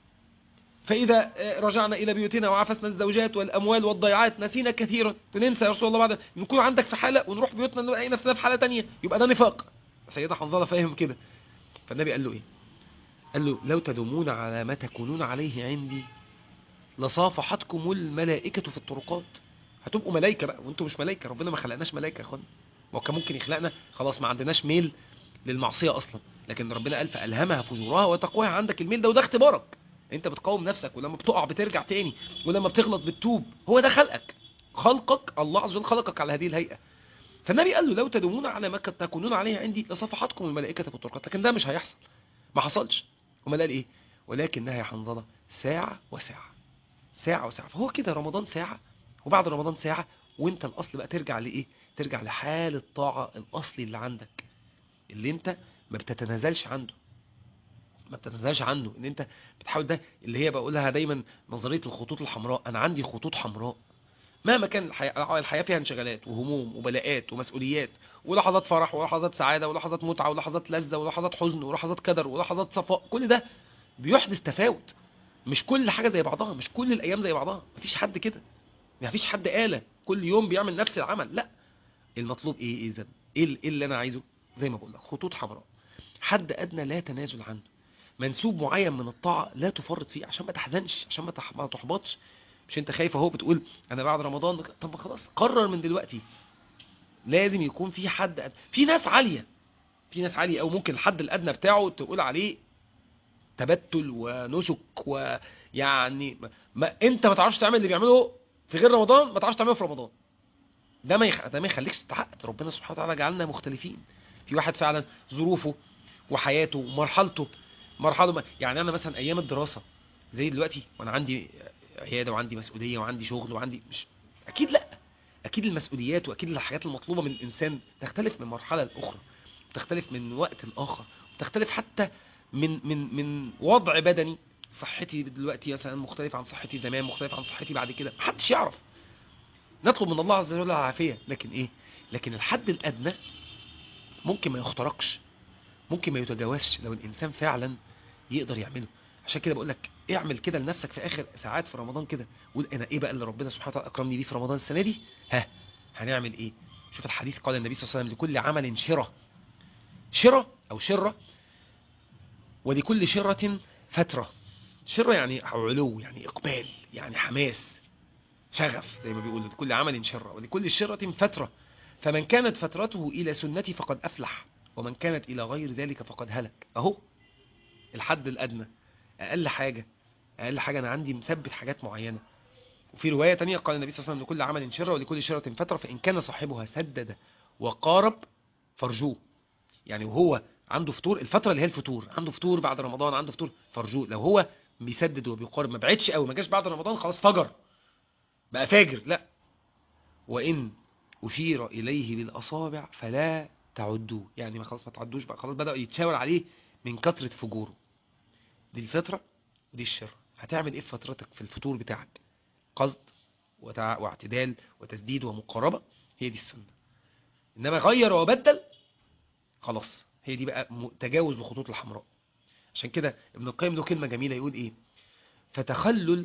فإذا رجعنا إلى بيوتنا وعفسنا الزوجات والأموال والضيعات نسينا كثيرا بننسى يا رسول الله بعد نكون عندك في حالة ونروح بيوتنا نلاقي نفسنا في حالة تانية يبقى ده نفاق سيدنا حنظله فاهم كده فالنبي قال له إيه قال له لو تدومون على ما تكونون عليه عندي لصافحتكم الملائكة في الطرقات هتبقوا ملائكة بقى وانتم مش ملائكة ربنا ما خلقناش ملائكة يا اخوانا هو كان ممكن يخلقنا خلاص ما عندناش ميل للمعصية اصلا لكن ربنا قال فالهمها فجورها وتقواها عندك الميل ده وده اختبارك انت بتقاوم نفسك ولما بتقع بترجع تاني ولما بتغلط بتتوب هو ده خلقك خلقك الله عز وجل خلقك على هذه الهيئه فالنبي قال له لو تدومون على ما قد تكونون عليه عندي لصفحتكم الملائكه في الطرقات لكن ده مش هيحصل ما حصلش امال قال ايه ولكنها يا حنظله ساعه وساعه ساعه وساعه فهو كده رمضان ساعه وبعد رمضان ساعه وانت الاصل بقى ترجع لايه ترجع لحال الطاعه الاصلي اللي عندك اللي انت ما بتتنازلش عنده ما بتتنازلش عنه ان انت بتحاول ده اللي هي بقولها دايما نظريه الخطوط الحمراء انا عندي خطوط حمراء مهما كان الحياة, الحياة فيها انشغالات وهموم وبلاءات ومسؤوليات ولحظات فرح ولحظات سعادة ولحظات متعة ولحظات لذة ولحظات حزن ولحظات كدر ولحظات صفاء كل ده بيحدث تفاوت مش كل حاجة زي بعضها مش كل الأيام زي بعضها مفيش حد كده مفيش حد آلة كل يوم بيعمل نفس العمل لا المطلوب ايه اذا ايه ال- إيه اللي انا عايزه زي ما بقول لك خطوط حمراء حد ادنى لا تنازل عنه منسوب معين من الطاعة لا تفرط فيه عشان ما تحزنش عشان ما تح- ما تحبطش مش انت خايف اهو بتقول انا بعد رمضان طب ما خلاص قرر من دلوقتي لازم يكون في حد أد... في ناس عالية في ناس عالية او ممكن الحد الادنى بتاعه تقول عليه تبتل ونسك ويعني ما... ما انت ما تعرفش تعمل اللي بيعمله في غير رمضان ما تعرفش تعمله في رمضان ده ما يخ... ده ما يخليكش تتعقد ربنا سبحانه وتعالى جعلنا مختلفين في واحد فعلا ظروفه وحياته ومرحلته مرحله ما... يعني انا مثلا ايام الدراسه زي دلوقتي وانا عندي عياده وعندي مسؤوليه وعندي شغل وعندي مش اكيد لا اكيد المسؤوليات واكيد الحاجات المطلوبه من الانسان تختلف من مرحله لاخرى تختلف من وقت لاخر تختلف حتى من من من وضع بدني صحتي دلوقتي مثلا مختلف عن صحتي زمان مختلف عن صحتي بعد كده محدش يعرف نطلب من الله عز وجل العافيه لكن ايه لكن الحد الادنى ممكن ما يخترقش ممكن ما يتجاوزش لو الانسان فعلا يقدر يعمله عشان كده بقول لك اعمل كده لنفسك في اخر ساعات في رمضان كده قول انا ايه بقى اللي ربنا سبحانه وتعالى اكرمني بيه في رمضان السنه دي ها هنعمل ايه شوف الحديث قال النبي صلى الله عليه وسلم لكل عمل شره شره او شره ولكل شره فتره شره يعني علو يعني اقبال يعني حماس شغف زي ما بيقولوا لكل عمل شره ولكل شره فتره فمن كانت فترته الى سنتي فقد افلح ومن كانت الى غير ذلك فقد هلك اهو الحد الادنى اقل حاجة اقل حاجة انا عندي مثبت حاجات معينة وفي رواية تانية قال النبي صلى الله عليه وسلم لكل عمل شرة ولكل شرة فترة فإن كان صاحبها سدد وقارب فرجوه يعني وهو عنده فطور الفترة اللي هي الفطور عنده فطور بعد رمضان عنده فطور فرجوه لو هو بيسدد وبيقارب ما بعدش قوي ما جاش بعد رمضان خلاص فجر بقى فاجر لا وإن أشير إليه بالأصابع فلا تعدوه يعني ما خلاص ما تعدوش بقى خلاص بدأ يتشاور عليه من كثرة فجوره دي الفطرة ودي الشر هتعمل ايه في فترتك في الفطور بتاعك قصد وتع... واعتدال وتسديد ومقاربة هي دي السنة انما غير وبدل خلاص هي دي بقى م- تجاوز الخطوط الحمراء عشان كده ابن القيم له كلمة جميلة يقول ايه فتخلل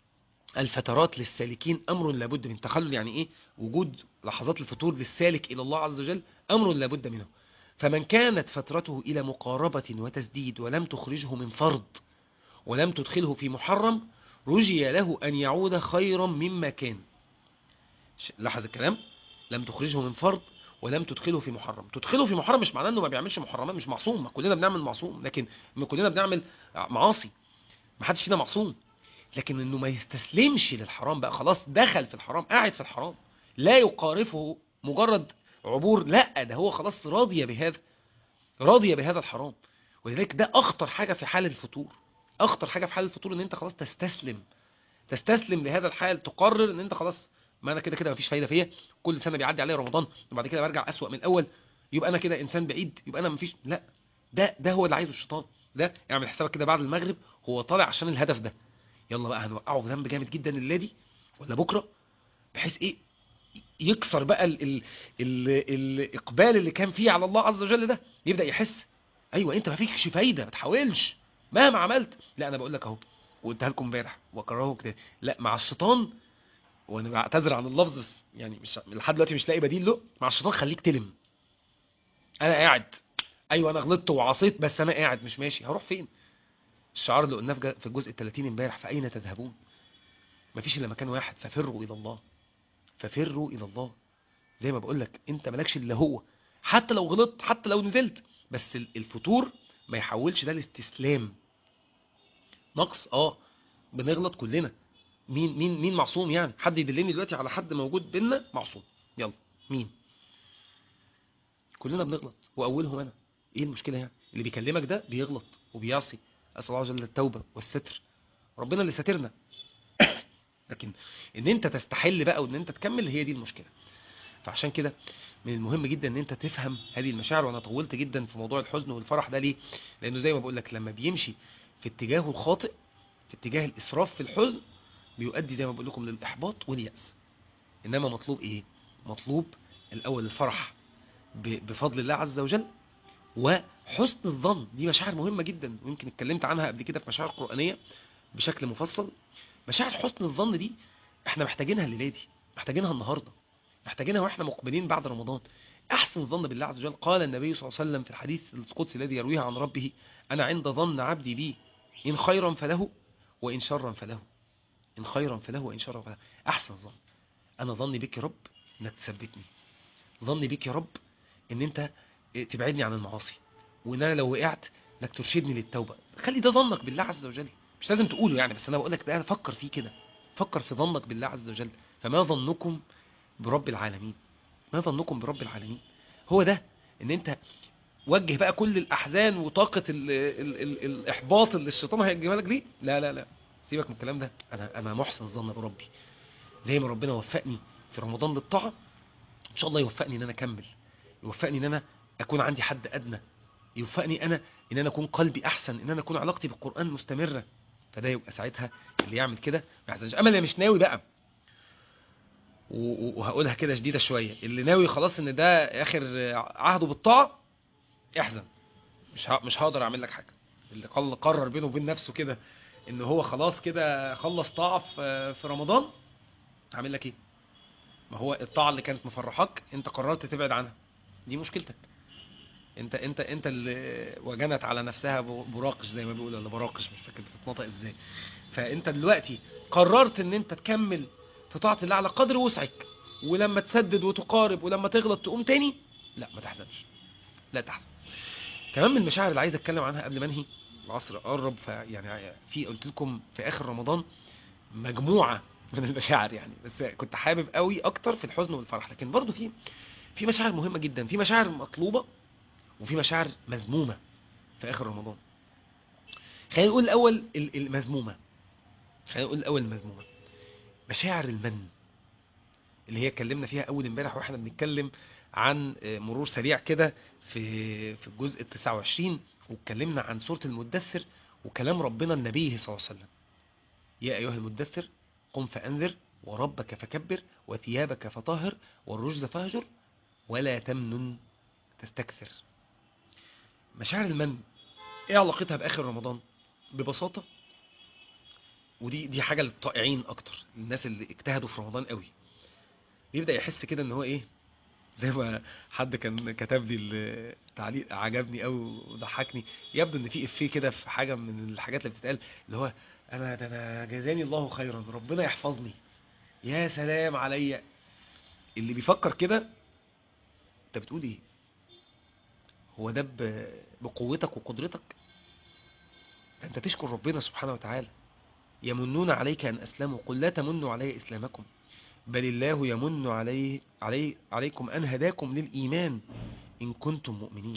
الفترات للسالكين امر لابد من تخلل يعني ايه وجود لحظات الفطور للسالك الى الله عز وجل امر لابد منه فمن كانت فترته إلى مقاربة وتسديد ولم تخرجه من فرض ولم تدخله في محرم رجي له أن يعود خيرا مما كان ش- لاحظ الكلام لم تخرجه من فرض ولم تدخله في محرم تدخله في محرم مش معناه انه ما بيعملش محرمات مش معصوم ما كلنا بنعمل معصوم لكن ما كلنا بنعمل معاصي ما حدش فينا معصوم لكن انه ما يستسلمش للحرام بقى خلاص دخل في الحرام قاعد في الحرام لا يقارفه مجرد عبور لا ده هو خلاص راضية بهذا راضية بهذا الحرام ولذلك ده اخطر حاجة في حال الفطور اخطر حاجة في حال الفطور ان انت خلاص تستسلم تستسلم لهذا الحال تقرر ان انت خلاص ما انا كده كده مفيش فايدة فيا كل سنة بيعدي عليا رمضان وبعد كده برجع اسوأ من الاول يبقى انا كده انسان بعيد يبقى انا مفيش لا ده ده هو اللي عايزه الشيطان ده اعمل حسابك كده بعد المغرب هو طالع عشان الهدف ده يلا بقى هنوقعه في ذنب جامد جدا الليله دي ولا بكره بحيث ايه يكسر بقى ال ال ال الاقبال اللي كان فيه على الله عز وجل ده يبدا يحس ايوه انت ما فيكش فايده ما تحاولش مهما عملت لا انا بقول لك اهو وقلتها لكم امبارح واكرره كده لا مع الشيطان وانا بعتذر عن اللفظ بس يعني مش لحد دلوقتي مش لاقي بديل له مع الشيطان خليك تلم انا قاعد ايوه انا غلطت وعصيت بس انا قاعد مش ماشي هروح فين الشعار اللي قلناه في ج- في الجزء ال 30 امبارح فاين تذهبون مفيش الا مكان واحد ففروا الى الله ففروا الى الله زي ما بقول لك انت مالكش الا هو حتى لو غلطت حتى لو نزلت بس ال- الفتور ما يحولش ده لاستسلام نقص اه بنغلط كلنا مين مين مين معصوم يعني حد يدلني دلوقتي على حد موجود بينا معصوم يلا مين كلنا بنغلط واولهم انا ايه المشكله يعني اللي بيكلمك ده بيغلط وبيعصي اسال الله جل التوبه والستر ربنا اللي ساترنا لكن ان انت تستحل بقى وان انت تكمل هي دي المشكله فعشان كده من المهم جدا ان انت تفهم هذه المشاعر وانا طولت جدا في موضوع الحزن والفرح ده ليه لانه زي ما بقول لك لما بيمشي في اتجاهه الخاطئ في اتجاه الاسراف في الحزن بيؤدي زي ما بقول لكم للاحباط والياس انما مطلوب ايه مطلوب الاول الفرح ب- بفضل الله عز وجل وحسن الظن دي مشاعر مهمة جدا ويمكن اتكلمت عنها قبل كده في مشاعر قرآنية بشكل مفصل مشاعر حسن الظن دي احنا محتاجينها الليلة دي محتاجينها النهاردة محتاجينها واحنا مقبلين بعد رمضان احسن الظن بالله عز وجل قال النبي صلى الله عليه وسلم في الحديث القدسي الذي يرويه عن ربه انا عند ظن عبدي بي ان خيرا فله وان شرا فله ان خيرا فله وان شرا فله احسن ظن انا ظني بك يا رب انك تثبتني ظني بك يا رب ان انت تبعدني عن المعاصي وان انا لو وقعت انك ترشدني للتوبه خلي ده ظنك بالله عز وجل مش لازم تقوله يعني بس انا بقول لك ده فكر فيه كده فكر في ظنك بالله عز وجل فما ظنكم برب العالمين ما ظنكم برب العالمين هو ده ان انت وجه بقى كل الاحزان وطاقه ال ال ال الاحباط اللي الشيطان هيجيبها لك دي لا لا لا سيبك من الكلام ده انا انا محسن الظن بربي زي ما ربنا وفقني في رمضان للطاعه ان شاء الله يوفقني ان انا اكمل يوفقني ان انا اكون عندي حد ادنى يوفقني انا ان انا اكون قلبي احسن ان انا اكون علاقتي بالقران مستمره فده يبقى ساعتها اللي يعمل كده ما يحزنش اما اللي مش ناوي بقى و- و- وهقولها كده شديده شويه اللي ناوي خلاص ان ده اخر عهده بالطاعه احزن مش ه- مش هقدر اعمل لك حاجه اللي قل- قرر بينه وبين نفسه كده ان هو خلاص كده خلص طاعه في في رمضان هعمل لك ايه ما هو الطاعه اللي كانت مفرحاك انت قررت تبعد عنها دي مشكلتك انت انت انت اللي وجنت على نفسها ب- براقش زي ما بيقولوا ولا براقش مش فاكر بتتنطق ازاي فانت دلوقتي قررت ان انت تكمل في طاعه الله على قدر وسعك ولما تسدد وتقارب ولما تغلط تقوم تاني لا ما تحزنش لا تحزن كمان من المشاعر اللي عايز اتكلم عنها قبل ما انهي العصر قرب فيعني في قلت لكم في اخر رمضان مجموعه من المشاعر يعني بس كنت حابب قوي اكتر في الحزن والفرح لكن برضو في في مشاعر مهمه جدا في مشاعر مطلوبه وفي مشاعر مذمومه في اخر رمضان خلينا نقول الاول ال- المذمومه خلينا نقول الاول المذمومه مشاعر المن اللي هي اتكلمنا فيها اول امبارح واحنا بنتكلم عن آه، مرور سريع كده في في الجزء ال 29 واتكلمنا عن سوره المدثر وكلام ربنا النبي صلى الله عليه وسلم يا ايها المدثر قم فانذر وربك فكبر وثيابك فطهر والرجز فاهجر ولا تمنن تستكثر مشاعر المن ايه علاقتها باخر رمضان ببساطه ودي دي حاجه للطائعين اكتر الناس اللي اجتهدوا في رمضان قوي بيبدا يحس كده ان هو ايه زي ما حد كان كتب لي التعليق عجبني قوي وضحكني يبدو ان في افيه كده في حاجه من الحاجات اللي بتتقال اللي هو انا ده انا جزاني الله خيرا ربنا يحفظني يا سلام عليا اللي بيفكر كده انت بتقول ايه هو ده ب- بقوتك وقدرتك ده انت تشكر ربنا سبحانه وتعالى يمنون عليك ان اسلموا قل لا تمنوا علي اسلامكم بل الله يمن عليه علي عليكم ان هداكم للايمان ان كنتم مؤمنين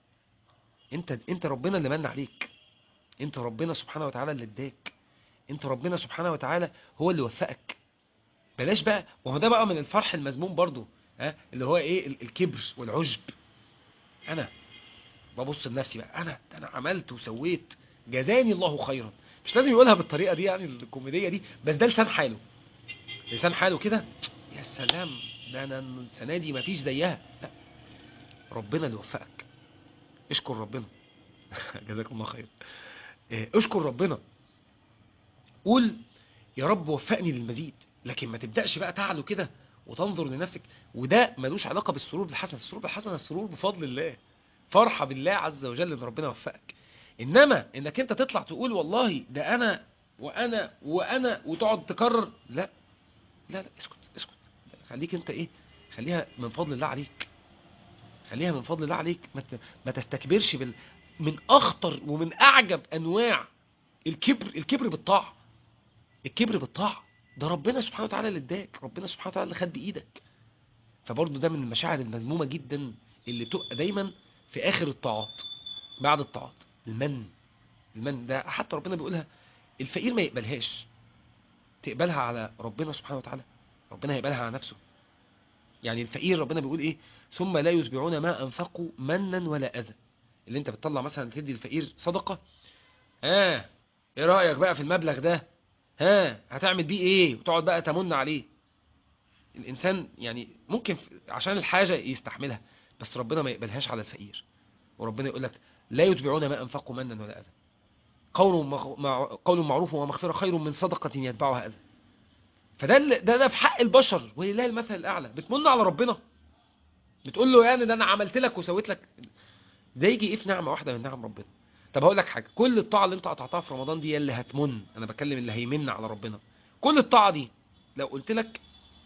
انت انت ربنا اللي من عليك انت ربنا سبحانه وتعالى اللي اداك انت ربنا سبحانه وتعالى هو اللي وفقك بلاش بقى وهو ده بقى من الفرح المذموم برضو ها اللي هو ايه ال- الكبر والعجب انا ببص لنفسي بقى انا ده انا عملت وسويت جزاني الله خيرا مش لازم يقولها بالطريقه دي يعني الكوميديه دي بس ده لسان حاله لسان حاله كده يا سلام ده انا السنه دي مفيش زيها لا ربنا اللي وفقك اشكر ربنا جزاكم الله خير إيه، اشكر ربنا قول يا رب وفقني للمزيد لكن ما تبداش بقى تعلو كده وتنظر لنفسك وده ملوش علاقه بالسرور بالحسنه السرور بالحسنه السرور بفضل الله فرحه بالله عز وجل ان ربنا وفقك انما انك انت تطلع تقول والله ده انا وانا وانا وتقعد تكرر لا لا لا اسكت اسكت خليك انت ايه خليها من فضل الله عليك خليها من فضل الله عليك ما ت- ما تستكبرش بال من اخطر ومن اعجب انواع الكبر الكبر بالطاعه الكبر بالطاعه ده ربنا سبحانه وتعالى اللي اداك ربنا سبحانه وتعالى اللي خد بايدك فبرضه ده من المشاعر المذمومه جدا اللي تبقى دايما في اخر الطاعات بعد الطاعات المن المن ده حتى ربنا بيقولها الفقير ما يقبلهاش تقبلها على ربنا سبحانه وتعالى ربنا هيقبلها على نفسه يعني الفقير ربنا بيقول ايه ثم لا يتبعون ما انفقوا منا ولا اذى اللي انت بتطلع مثلا تدي الفقير صدقه ها آه. ايه رايك بقى في المبلغ ده ها هتعمل بيه ايه وتقعد بقى تمن عليه الانسان يعني ممكن عشان الحاجه يستحملها بس ربنا ما يقبلهاش على الفقير وربنا يقول لك لا يتبعون ما انفقوا منا ولا اذى قول مع... قول معروف ومغفره خير من صدقه يتبعها اذى فده ده ده في حق البشر ولله المثل الاعلى بتمن على ربنا بتقول له يعني ده انا عملت لك وسويت لك ده يجي ايه في نعمه واحده من نعم ربنا طب هقول لك حاجه كل الطاعه اللي انت قطعتها في رمضان دي اللي هتمن انا بكلم اللي هيمن على ربنا كل الطاعه دي لو قلت لك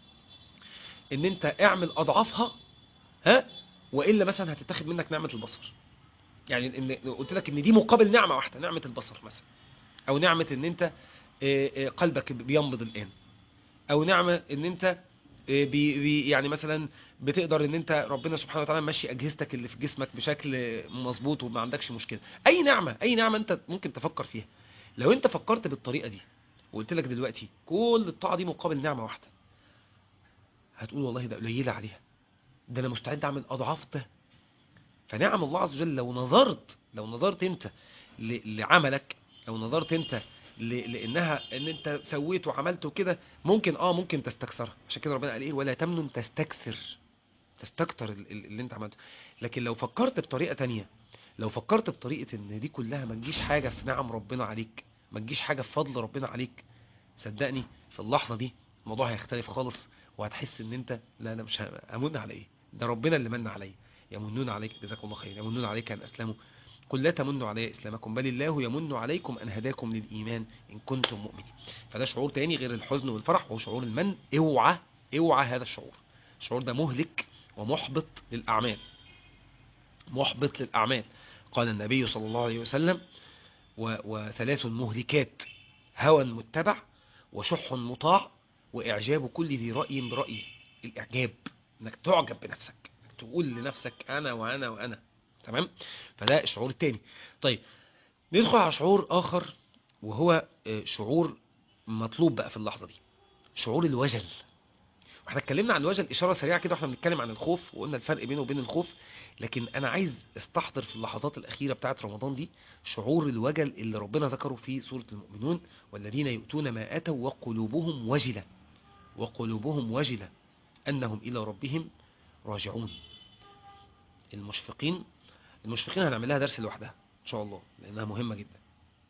ان انت اعمل اضعافها ها والا مثلا هتتاخد منك نعمه البصر يعني ان قلت لك ان دي مقابل نعمه واحده نعمه البصر مثلا او نعمه ان انت قلبك بينبض الان او نعمه ان انت بي بي يعني مثلا بتقدر ان انت ربنا سبحانه وتعالى ماشي اجهزتك اللي في جسمك بشكل مظبوط وما عندكش مشكله اي نعمه اي نعمه انت ممكن تفكر فيها لو انت فكرت بالطريقه دي وقلت لك دلوقتي كل الطاعه دي مقابل نعمه واحده هتقول والله ده قليله عليها ده انا مستعد اعمل اضعاف ده فنعم الله عز وجل لو نظرت لو نظرت انت لعملك لو نظرت انت لانها ان انت سويت وعملت وكده ممكن اه ممكن تستكثرها عشان كده ربنا قال ايه ولا تمنن تستكثر تستكتر اللي انت عملته لكن لو فكرت بطريقه تانية لو فكرت بطريقه ان دي كلها ما تجيش حاجه في نعم ربنا عليك ما تجيش حاجه في فضل ربنا عليك صدقني في اللحظه دي الموضوع هيختلف خالص وهتحس ان انت لا انا مش امن على ايه ده ربنا اللي من عليا يمنون عليك جزاكم الله خير يمنون عليك ان اسلموا قل لا تمنوا علي اسلامكم بل الله يمن عليكم ان هداكم للايمان ان كنتم مؤمنين فده شعور تاني غير الحزن والفرح وهو شعور المن اوعى اوعى هذا الشعور الشعور ده مهلك ومحبط للاعمال محبط للاعمال قال النبي صلى الله عليه وسلم وثلاث مهلكات هوى متبع وشح مطاع واعجاب كل ذي راي برايه الاعجاب انك تعجب بنفسك انك تقول لنفسك انا وانا وانا تمام فده الشعور التاني طيب ندخل على شعور اخر وهو شعور مطلوب بقى في اللحظه دي شعور الوجل واحنا اتكلمنا عن الوجل اشاره سريعه كده واحنا بنتكلم عن الخوف وقلنا الفرق بينه وبين الخوف لكن انا عايز استحضر في اللحظات الاخيره بتاعه رمضان دي شعور الوجل اللي ربنا ذكره في سوره المؤمنون والذين يؤتون ما اتوا وقلوبهم وجله وقلوبهم وجله انهم الى ربهم راجعون المشفقين المشفقين هنعمل لها درس لوحدها ان شاء الله لانها مهمه جدا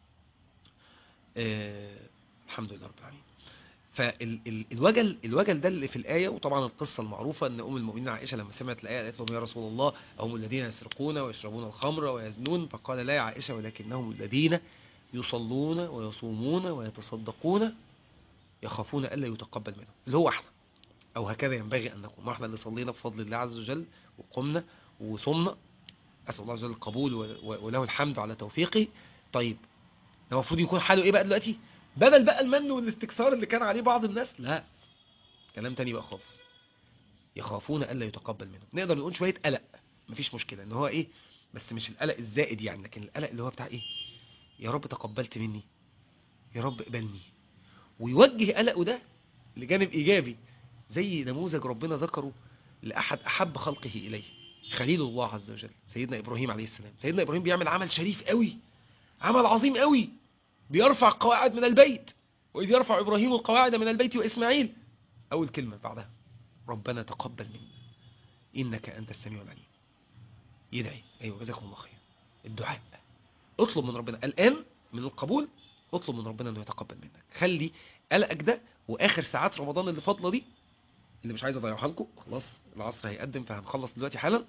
آه الحمد لله رب العالمين فالوجل الوجل ده اللي في الآية وطبعا القصة المعروفة أن أم المؤمنين عائشة لما سمعت الآية قالت لهم يا رسول الله هم الذين يسرقون ويشربون الخمر ويزنون فقال لا يا عائشة ولكنهم الذين يصلون ويصومون ويتصدقون يخافون ألا يتقبل منهم اللي هو احنا أو هكذا ينبغي أن نكون ما احنا اللي صلينا بفضل الله عز وجل وقمنا وصمنا أسأل الله عز وجل القبول وله الحمد على توفيقه طيب المفروض يكون حاله ايه بقى دلوقتي بدل بقى المن والاستكثار اللي كان عليه بعض الناس لا كلام تاني بقى خالص يخافون الا يتقبل منهم نقدر نقول شويه قلق مفيش مشكله ان هو ايه بس مش القلق الزائد يعني لكن القلق اللي هو بتاع ايه يا رب تقبلت مني يا رب اقبلني ويوجه قلقه ده لجانب ايجابي زي نموذج ربنا ذكره لاحد احب خلقه اليه خليل الله عز وجل سيدنا ابراهيم عليه السلام سيدنا ابراهيم بيعمل عمل شريف قوي عمل عظيم قوي بيرفع قواعد من البيت وإذ يرفع إبراهيم القواعد من البيت وإسماعيل أول كلمة بعدها ربنا تقبل منا إنك أنت السميع العليم يدعي أيوة جزاكم الله خير الدعاء اطلب من ربنا الآن من القبول اطلب من ربنا أنه يتقبل منك خلي قلقك ده وآخر ساعات رمضان اللي فاضله دي اللي مش عايز أضيعها لكم خلاص العصر هيقدم فهنخلص دلوقتي حالا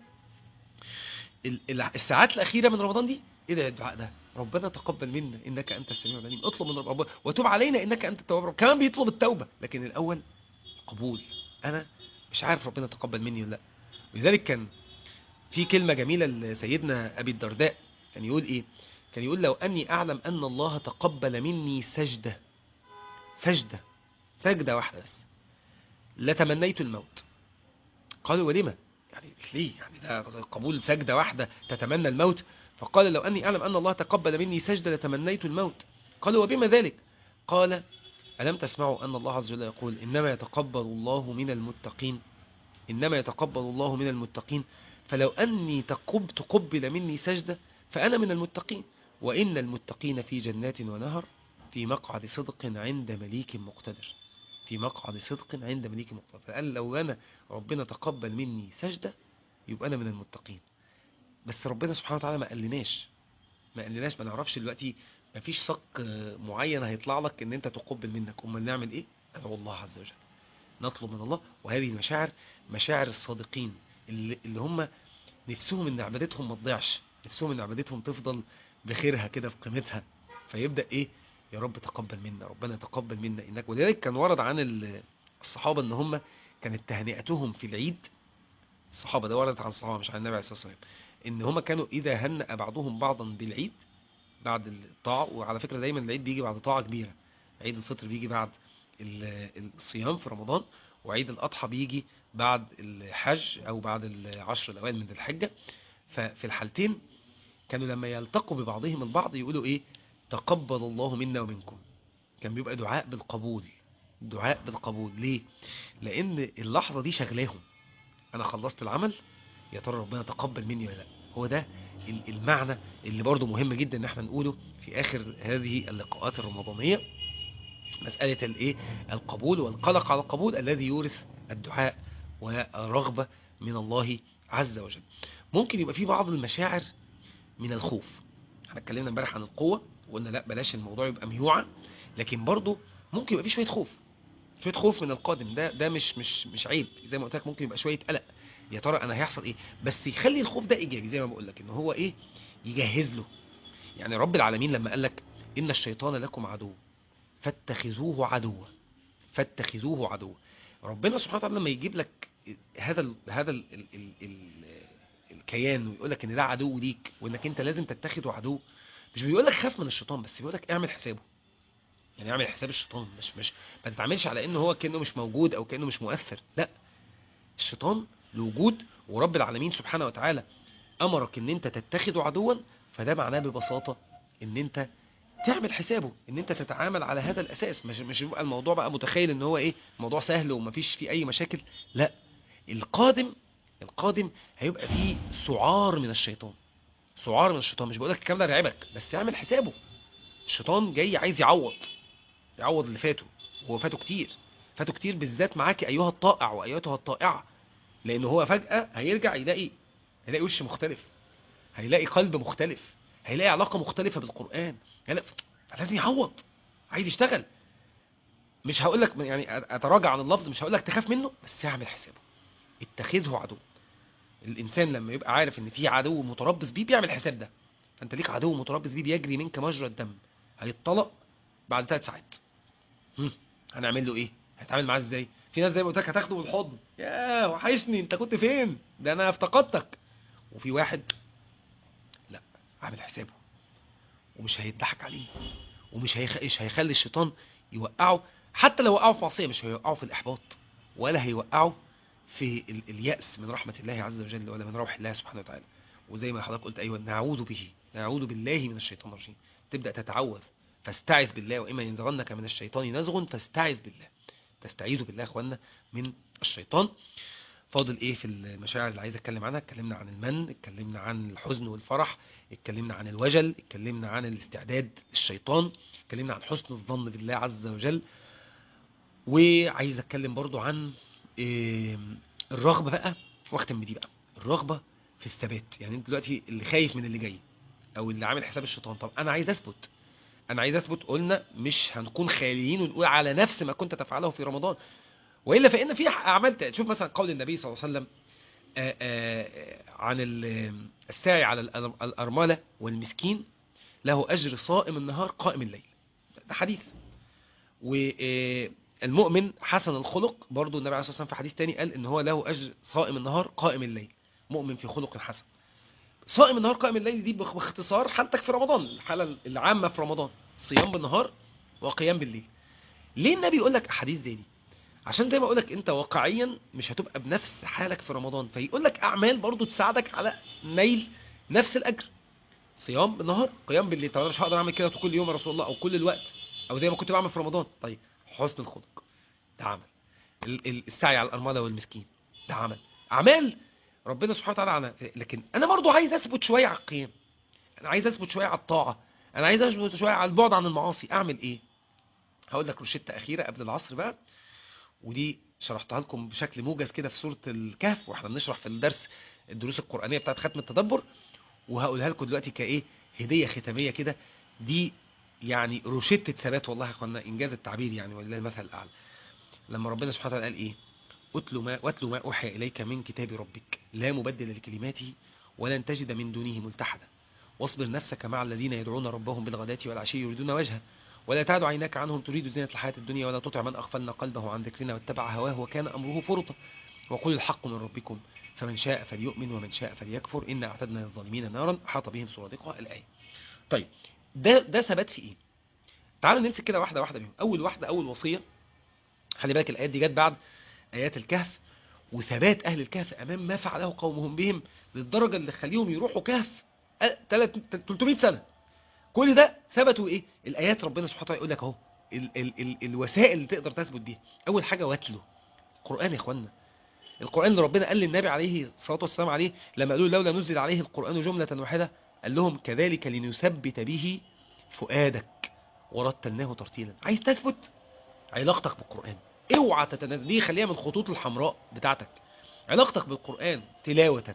الساعات الأخيرة من رمضان دي ايه ده الدعاء ده ربنا تقبل منا انك انت السميع العليم اطلب من ربنا وتوب علينا انك انت التواب الرحيم كمان بيطلب التوبه لكن الاول قبول انا مش عارف ربنا تقبل مني ولا لا ولذلك كان في كلمه جميله لسيدنا ابي الدرداء كان يقول ايه كان يقول لو اني اعلم ان الله تقبل مني سجدة سجدة سجدة واحدة بس لتمنيت الموت قالوا ولما يعني ليه يعني ده قبول سجدة واحدة تتمنى الموت فقال لو أني أعلم أن الله تقبل مني سجدة لتمنيت الموت قالوا وبما ذلك قال ألم تسمعوا أن الله عز وجل يقول إنما يتقبل الله من المتقين إنما يتقبل الله من المتقين فلو أني تقب تقبل مني سجدة فأنا من المتقين وإن المتقين في جنات ونهر في مقعد صدق عند مليك مقتدر في مقعد صدق عند مليك مقتدر فقال لو أنا ربنا تقبل مني سجدة يبقى أنا من المتقين بس ربنا سبحانه وتعالى ما قالناش ما قالناش ما نعرفش دلوقتي ما فيش صك معين هيطلع لك ان انت تقبل منك امال نعمل ايه ادعو الله عز وجل نطلب من الله وهذه المشاعر مشاعر الصادقين اللي, اللي هم نفسهم ان عبادتهم ما تضيعش نفسهم ان عبادتهم تفضل بخيرها كده في قيمتها فيبدا ايه يا رب تقبل منا ربنا تقبل منا انك ولذلك كان ورد عن الصحابه ان هم كانت تهنئتهم في العيد الصحابه ده ورد عن الصحابه مش عن النبي عليه الصلاه والسلام ان هم كانوا اذا هنأ بعضهم بعضا بالعيد بعد الطاعة وعلى فكرة دايما العيد بيجي بعد طاعة كبيرة عيد الفطر بيجي بعد الصيام في رمضان وعيد الأضحى بيجي بعد الحج أو بعد العشر الأوائل من الحجة ففي الحالتين كانوا لما يلتقوا ببعضهم البعض يقولوا إيه تقبل الله منا ومنكم كان بيبقى دعاء بالقبول دعاء بالقبول ليه لأن اللحظة دي شغلاهم أنا خلصت العمل يا ترى ربنا تقبل مني ولا لا هو ده المعنى اللي برضو مهم جدا ان احنا نقوله في اخر هذه اللقاءات الرمضانية مسألة الايه القبول والقلق على القبول الذي يورث الدعاء والرغبة من الله عز وجل ممكن يبقى في بعض المشاعر من الخوف احنا اتكلمنا امبارح عن القوة وقلنا لا بلاش الموضوع يبقى ميوعة لكن برضو ممكن يبقى في شوية خوف شوية خوف من القادم ده ده مش مش مش عيب زي ما قلت لك ممكن يبقى شوية قلق يا ترى انا هيحصل ايه بس يخلي الخوف ده ايجابي زي ما بقول لك ان هو ايه يجهز له يعني رب العالمين لما قال لك ان الشيطان لكم عدو فاتخذوه عدوا فاتخذوه عدوا ربنا سبحانه وتعالى لما يجيب لك هذا ال هذا ال ال ال ال الكيان ويقول لك ان ده عدو ليك وانك انت لازم تتخذه عدو مش بيقول لك خاف من الشيطان بس بيقول لك اعمل حسابه يعني اعمل حساب الشيطان مش مش ما تتعاملش على انه هو كانه مش موجود او كانه مش مؤثر لا الشيطان لوجود ورب العالمين سبحانه وتعالى امرك ان انت تتخذه عدوا فده معناه ببساطة ان انت تعمل حسابه ان انت تتعامل على هذا الاساس مش مش يبقى الموضوع بقى متخيل ان هو ايه موضوع سهل ومفيش فيه اي مشاكل لا القادم القادم هيبقى فيه سعار من الشيطان سعار من الشيطان مش بقول لك الكلام ده يرعبك بس اعمل حسابه الشيطان جاي عايز يعوض يعوض اللي فاته هو فاته كتير فاته كتير بالذات معاك ايها الطائع وايتها الطائعه لان هو فجأة هيرجع يلاقي هيلاقي وش مختلف هيلاقي قلب مختلف هيلاقي علاقة مختلفة بالقرآن هيلاقي لازم يعوض عايز يشتغل مش هقول لك يعني اتراجع عن اللفظ مش هقول لك تخاف منه بس اعمل حسابه اتخذه عدو الانسان لما يبقى عارف ان في عدو متربص بيه بيعمل حساب ده فانت ليك عدو متربص بيه بيجري منك مجرى الدم هيتطلق بعد ثلاث ساعات هنعمل له ايه هتعامل معاه ازاي في ناس زي ما قلت لك هتاخده بالحضن يا وحشني انت كنت فين ده انا افتقدتك وفي واحد لا عامل حسابه ومش هيضحك عليه ومش هيخ... هيخلي الشيطان يوقعه حتى لو وقعه في معصيه مش هيوقعه في الاحباط ولا هيوقعه في ال... اليأس من رحمة الله عز وجل ولا من روح الله سبحانه وتعالى وزي ما حضرتك قلت ايوه نعوذ به نعوذ بالله من الشيطان الرجيم تبدأ تتعوذ فاستعذ بالله وإما ينزغنك من الشيطان نزغ فاستعذ بالله تستعيذوا بالله يا اخوانا من الشيطان فاضل ايه في المشاعر اللي عايز اتكلم عنها اتكلمنا عن المن اتكلمنا عن الحزن والفرح اتكلمنا عن الوجل اتكلمنا عن الاستعداد للشيطان اتكلمنا عن حسن الظن بالله عز وجل وعايز اتكلم برضو عن إيه الرغبة بقى واختم بدي بقى الرغبة في الثبات يعني انت دلوقتي اللي خايف من اللي جاي او اللي عامل حساب الشيطان طب انا عايز اثبت انا عايز اثبت قلنا مش هنكون خاليين ونقول على نفس ما كنت تفعله في رمضان والا فان في اعمال تشوف مثلا قول النبي صلى الله عليه وسلم آآ آآ عن الساعي على الارمله والمسكين له اجر صائم النهار قائم الليل ده حديث والمؤمن حسن الخلق برضو النبي عليه الصلاه والسلام في حديث تاني قال ان هو له اجر صائم النهار قائم الليل مؤمن في خلق حسن صائم النهار قائم الليل دي باخ- باختصار حالتك في رمضان الحالة العامة في رمضان صيام بالنهار وقيام بالليل ليه النبي يقول لك احاديث زي دي عشان زي ما اقول لك انت واقعيا مش هتبقى بنفس حالك في رمضان فيقول لك اعمال برضو تساعدك على نيل نفس الاجر صيام بالنهار قيام بالليل طب انا مش هقدر اعمل كده كل يوم يا رسول الله او كل الوقت او زي ما كنت بعمل في رمضان طيب حسن الخلق ده عمل ال- ال- السعي على الارمله والمسكين ده عمل اعمال ربنا سبحانه وتعالى على لكن انا برضو عايز اثبت شويه على القيام انا عايز اثبت شويه على الطاعه انا عايز اثبت شويه على البعد عن المعاصي اعمل ايه هقول لك روشته اخيره قبل العصر بقى ودي شرحتها لكم بشكل موجز كده في سوره الكهف واحنا بنشرح في الدرس الدروس القرانيه بتاعت ختم التدبر وهقولها لكم دلوقتي كايه هديه ختاميه كده دي يعني روشته ثبات والله يا اخوانا انجاز التعبير يعني ولله المثل الاعلى لما ربنا سبحانه وتعالى قال ايه اتل ما واتل ما اوحي اليك من كتاب ربك لا مبدل لكلماته ولن تجد من دونه ملتحدا واصبر نفسك مع الذين يدعون ربهم بالغداة والعشي يريدون وجهه ولا تعد عيناك عنهم تريد زينة الحياة الدنيا ولا تطع من أغفلنا قلبه عن ذكرنا واتبع هواه وكان أمره فرطا وقل الحق من ربكم فمن شاء فليؤمن ومن شاء فليكفر إن أعتدنا للظالمين نارا أحاط بهم سرادقها الآية طيب ده ده ثبات في إيه تعالوا نمسك كده واحدة واحدة بيهم أول واحدة أول وصية خلي بالك الآيات دي جت بعد آيات الكهف وثبات أهل الكهف أمام ما فعله قومهم بهم للدرجة اللي خليهم يروحوا كهف أ- تلات- 300 سنة كل ده ثبتوا ايه الايات ربنا سبحانه وتعالى يقول لك اهو ال ال ال الوسائل اللي تقدر تثبت بيها اول حاجه واتله القران يا اخوانا القران اللي ربنا قال للنبي عليه الصلاه والسلام عليه لما قالوا لولا نزل عليه القران جمله واحده قال لهم كذلك لنثبت به فؤادك ورتلناه ترتيلا عايز تثبت علاقتك بالقران اوعى تتنازل دي خليها من الخطوط الحمراء بتاعتك علاقتك بالقران تلاوه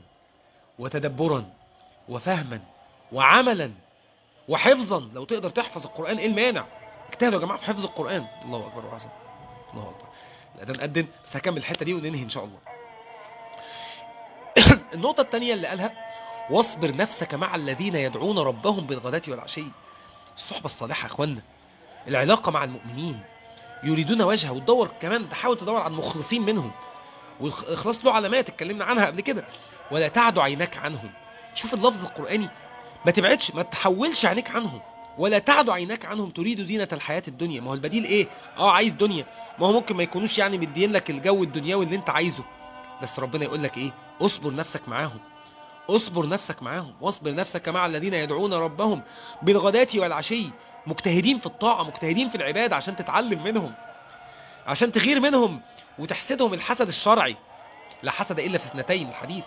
وتدبرا وفهما وعملا وحفظا لو تقدر تحفظ القرآن ايه المانع اجتهدوا يا جماعة في حفظ القرآن الله أكبر وعظم الله أكبر الأذان أذن بس هكمل الحتة دي وننهي إن شاء الله النقطة الثانية اللي قالها واصبر نفسك مع الذين يدعون ربهم بالغداة والعشي الصحبة الصالحة يا اخوانا العلاقة مع المؤمنين يريدون وجهه وتدور كمان تحاول تدور على المخلصين منهم والإخلاص له علامات اتكلمنا عنها قبل كده ولا تعد عيناك عنهم شوف اللفظ القرآني ما تبعدش ما تحولش عينيك عنهم ولا تعد عيناك عنهم تريد زينة الحياة الدنيا ما هو البديل ايه اه عايز دنيا ما هو ممكن ما يكونوش يعني مدين لك الجو الدنيوي اللي انت عايزه بس ربنا يقول لك ايه اصبر نفسك معاهم اصبر نفسك معاهم واصبر نفسك مع الذين يدعون ربهم بالغداة والعشي مجتهدين في الطاعة مجتهدين في العبادة عشان تتعلم منهم عشان تغير منهم وتحسدهم الحسد الشرعي لا حسد إلا في اثنتين الحديث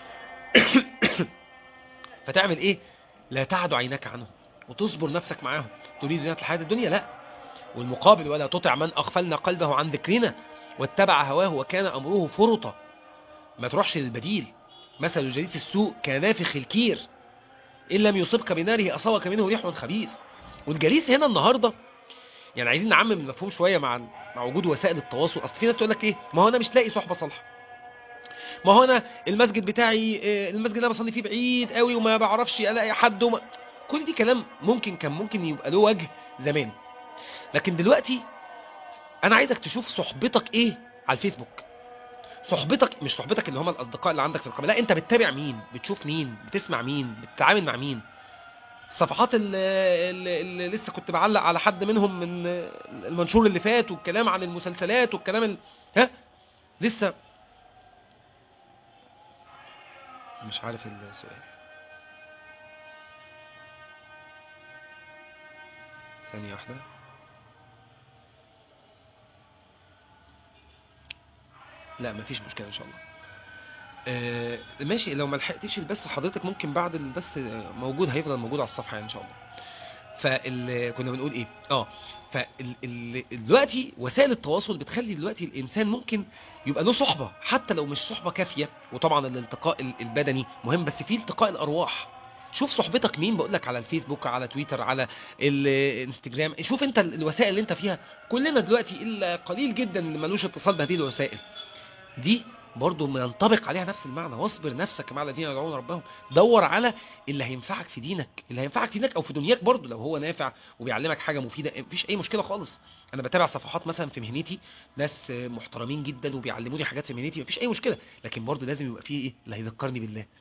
فتعمل ايه لا تعد عينك عنهم وتصبر نفسك معاهم تريد زينة الحياة الدنيا لا والمقابل ولا تطع من أغفلنا قلبه عن ذكرنا واتبع هواه وكان أمره فرطا ما تروحش للبديل مثل الجليس السوء كنافخ الكير إن لم يصبك بناره أصابك منه ريح خبيث والجليس هنا النهاردة يعني عايزين نعمم المفهوم شوية مع مع وجود وسائل التواصل أصل في ناس تقول لك إيه ما هو أنا مش لاقي صحبة صالحة ما هو أنا المسجد بتاعي آه، المسجد اللي أنا بصلي فيه بعيد قوي وما بعرفش ألاقي حد وما كل دي كلام ممكن كان ممكن يبقى له وجه زمان لكن دلوقتي أنا عايزك تشوف صحبتك إيه على الفيسبوك صحبتك مش صحبتك اللي هم الاصدقاء اللي عندك في القبيله لا انت بتتابع مين بتشوف مين بتسمع مين بتتعامل مع مين الصفحات اللي, اللي, اللي لسه كنت بعلق على حد منهم من المنشور اللي فات والكلام عن المسلسلات والكلام ال... ها لسه مش عارف السؤال ثانية واحدة لا مفيش مشكلة ان شاء الله آه ماشي لو ما لحقتش البث حضرتك ممكن بعد البث آه، موجود هيفضل موجود على الصفحة يعني ان شاء الله فال كنا بنقول ايه اه فدلوقتي وسائل التواصل بتخلي دلوقتي الانسان ممكن يبقى له صحبة حتى لو مش صحبة كافية وطبعا الالتقاء ال- البدني مهم بس في التقاء الارواح شوف صحبتك مين بقول لك على الفيسبوك على تويتر على الانستجرام شوف انت الوسائل اللي انت فيها كلنا دلوقتي الا قليل جدا اللي ملوش اتصال بهذه الوسائل دي برضو ينطبق عليها نفس المعنى واصبر نفسك مع الذين يدعون ربهم دور على اللي هينفعك في دينك اللي هينفعك في دينك او في دنياك برضو لو هو نافع وبيعلمك حاجة مفيدة مفيش اي مشكلة خالص انا بتابع صفحات مثلا في مهنتي ناس محترمين جدا وبيعلموني حاجات في مهنتي مفيش اي مشكلة لكن برضو لازم يبقى فيه ايه اللي هيذكرني بالله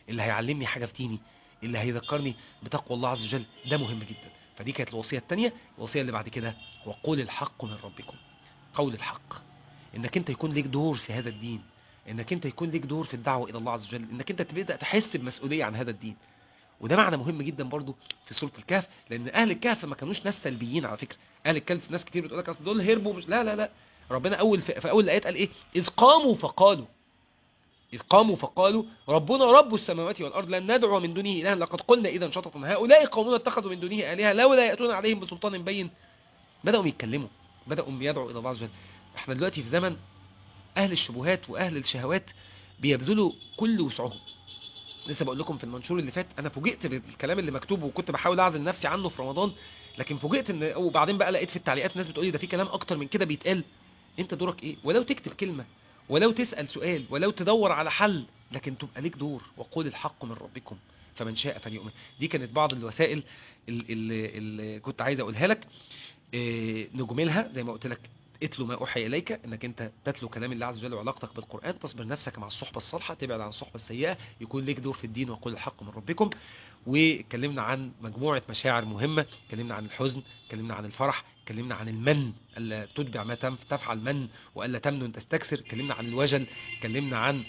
اللي هيعلمني حاجة في ديني اللي هيذكرني بتقوى الله عز وجل ده مهم جدا فدي كانت الوصية الثانية الوصية اللي بعد كده وقول الحق من ربكم قول الحق انك انت يكون ليك دور في هذا الدين انك انت يكون ليك دور في الدعوة الى الله عز وجل انك انت تبدأ تحس بمسؤولية عن هذا الدين وده معنى مهم جدا برضو في سورة الكهف لان اهل الكهف ما كانوش ناس سلبيين على فكرة اهل الكهف ناس كتير بتقول لك اصل دول هربوا مش لا لا لا ربنا اول في, في اول الايات قال ايه اذ قاموا فقالوا إذ قاموا فقالوا ربنا رب السماوات والأرض لن ندعو من دونه إلها لقد قلنا إذا شططا هؤلاء قومون اتخذوا من دونه آلهة لولا يأتون عليهم بسلطان بين بدأوا يتكلموا بدأوا يدعوا إلى الله عز وجل احنا دلوقتي في زمن أهل الشبهات وأهل الشهوات بيبذلوا كل وسعهم لسه بقول لكم في المنشور اللي فات انا فوجئت بالكلام اللي مكتوب وكنت بحاول اعزل نفسي عنه في رمضان لكن فوجئت ان وبعدين بقى لقيت في التعليقات ناس بتقول لي ده في كلام اكتر من كده بيتقال انت دورك ايه ولو تكتب كلمه ولو تسال سؤال ولو تدور على حل لكن تبقى ليك دور وقول الحق من ربكم فمن شاء فليؤمن دي كانت بعض الوسائل اللي, اللي كنت عايز اقولها لك إيه نجملها زي ما قلت لك اتلو ما اوحي اليك انك انت تتلو كلام الله عز وجل وعلاقتك بالقران تصبر نفسك مع الصحبه الصالحه تبعد عن الصحبه السيئه يكون ليك دور في الدين وقول الحق من ربكم واتكلمنا عن مجموعه مشاعر مهمه اتكلمنا عن الحزن اتكلمنا عن الفرح اتكلمنا عن المن الا تتبع ما تفعل من والا تمنن تستكثر اتكلمنا عن الوجل اتكلمنا عن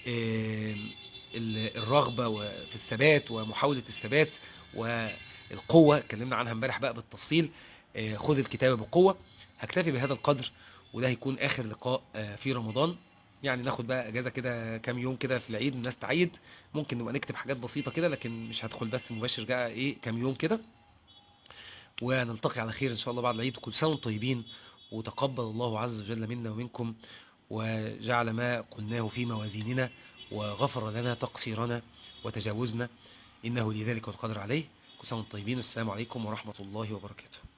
الرغبه في الثبات ومحاوله الثبات والقوه اتكلمنا عنها امبارح بقى بالتفصيل خذ الكتاب بقوه هكتفي بهذا القدر وده هيكون اخر لقاء في رمضان يعني ناخد بقى اجازه كده كام يوم كده في العيد الناس تعيد ممكن نبقى نكتب حاجات بسيطه كده لكن مش هدخل بس مباشر بقى ايه كام يوم كده ونلتقي على خير ان شاء الله بعد العيد كل سنه وانتم طيبين وتقبل الله عز وجل منا ومنكم وجعل ما قلناه في موازيننا وغفر لنا تقصيرنا وتجاوزنا انه لذلك والقدر عليه كل سنه وانتم طيبين والسلام عليكم ورحمه الله وبركاته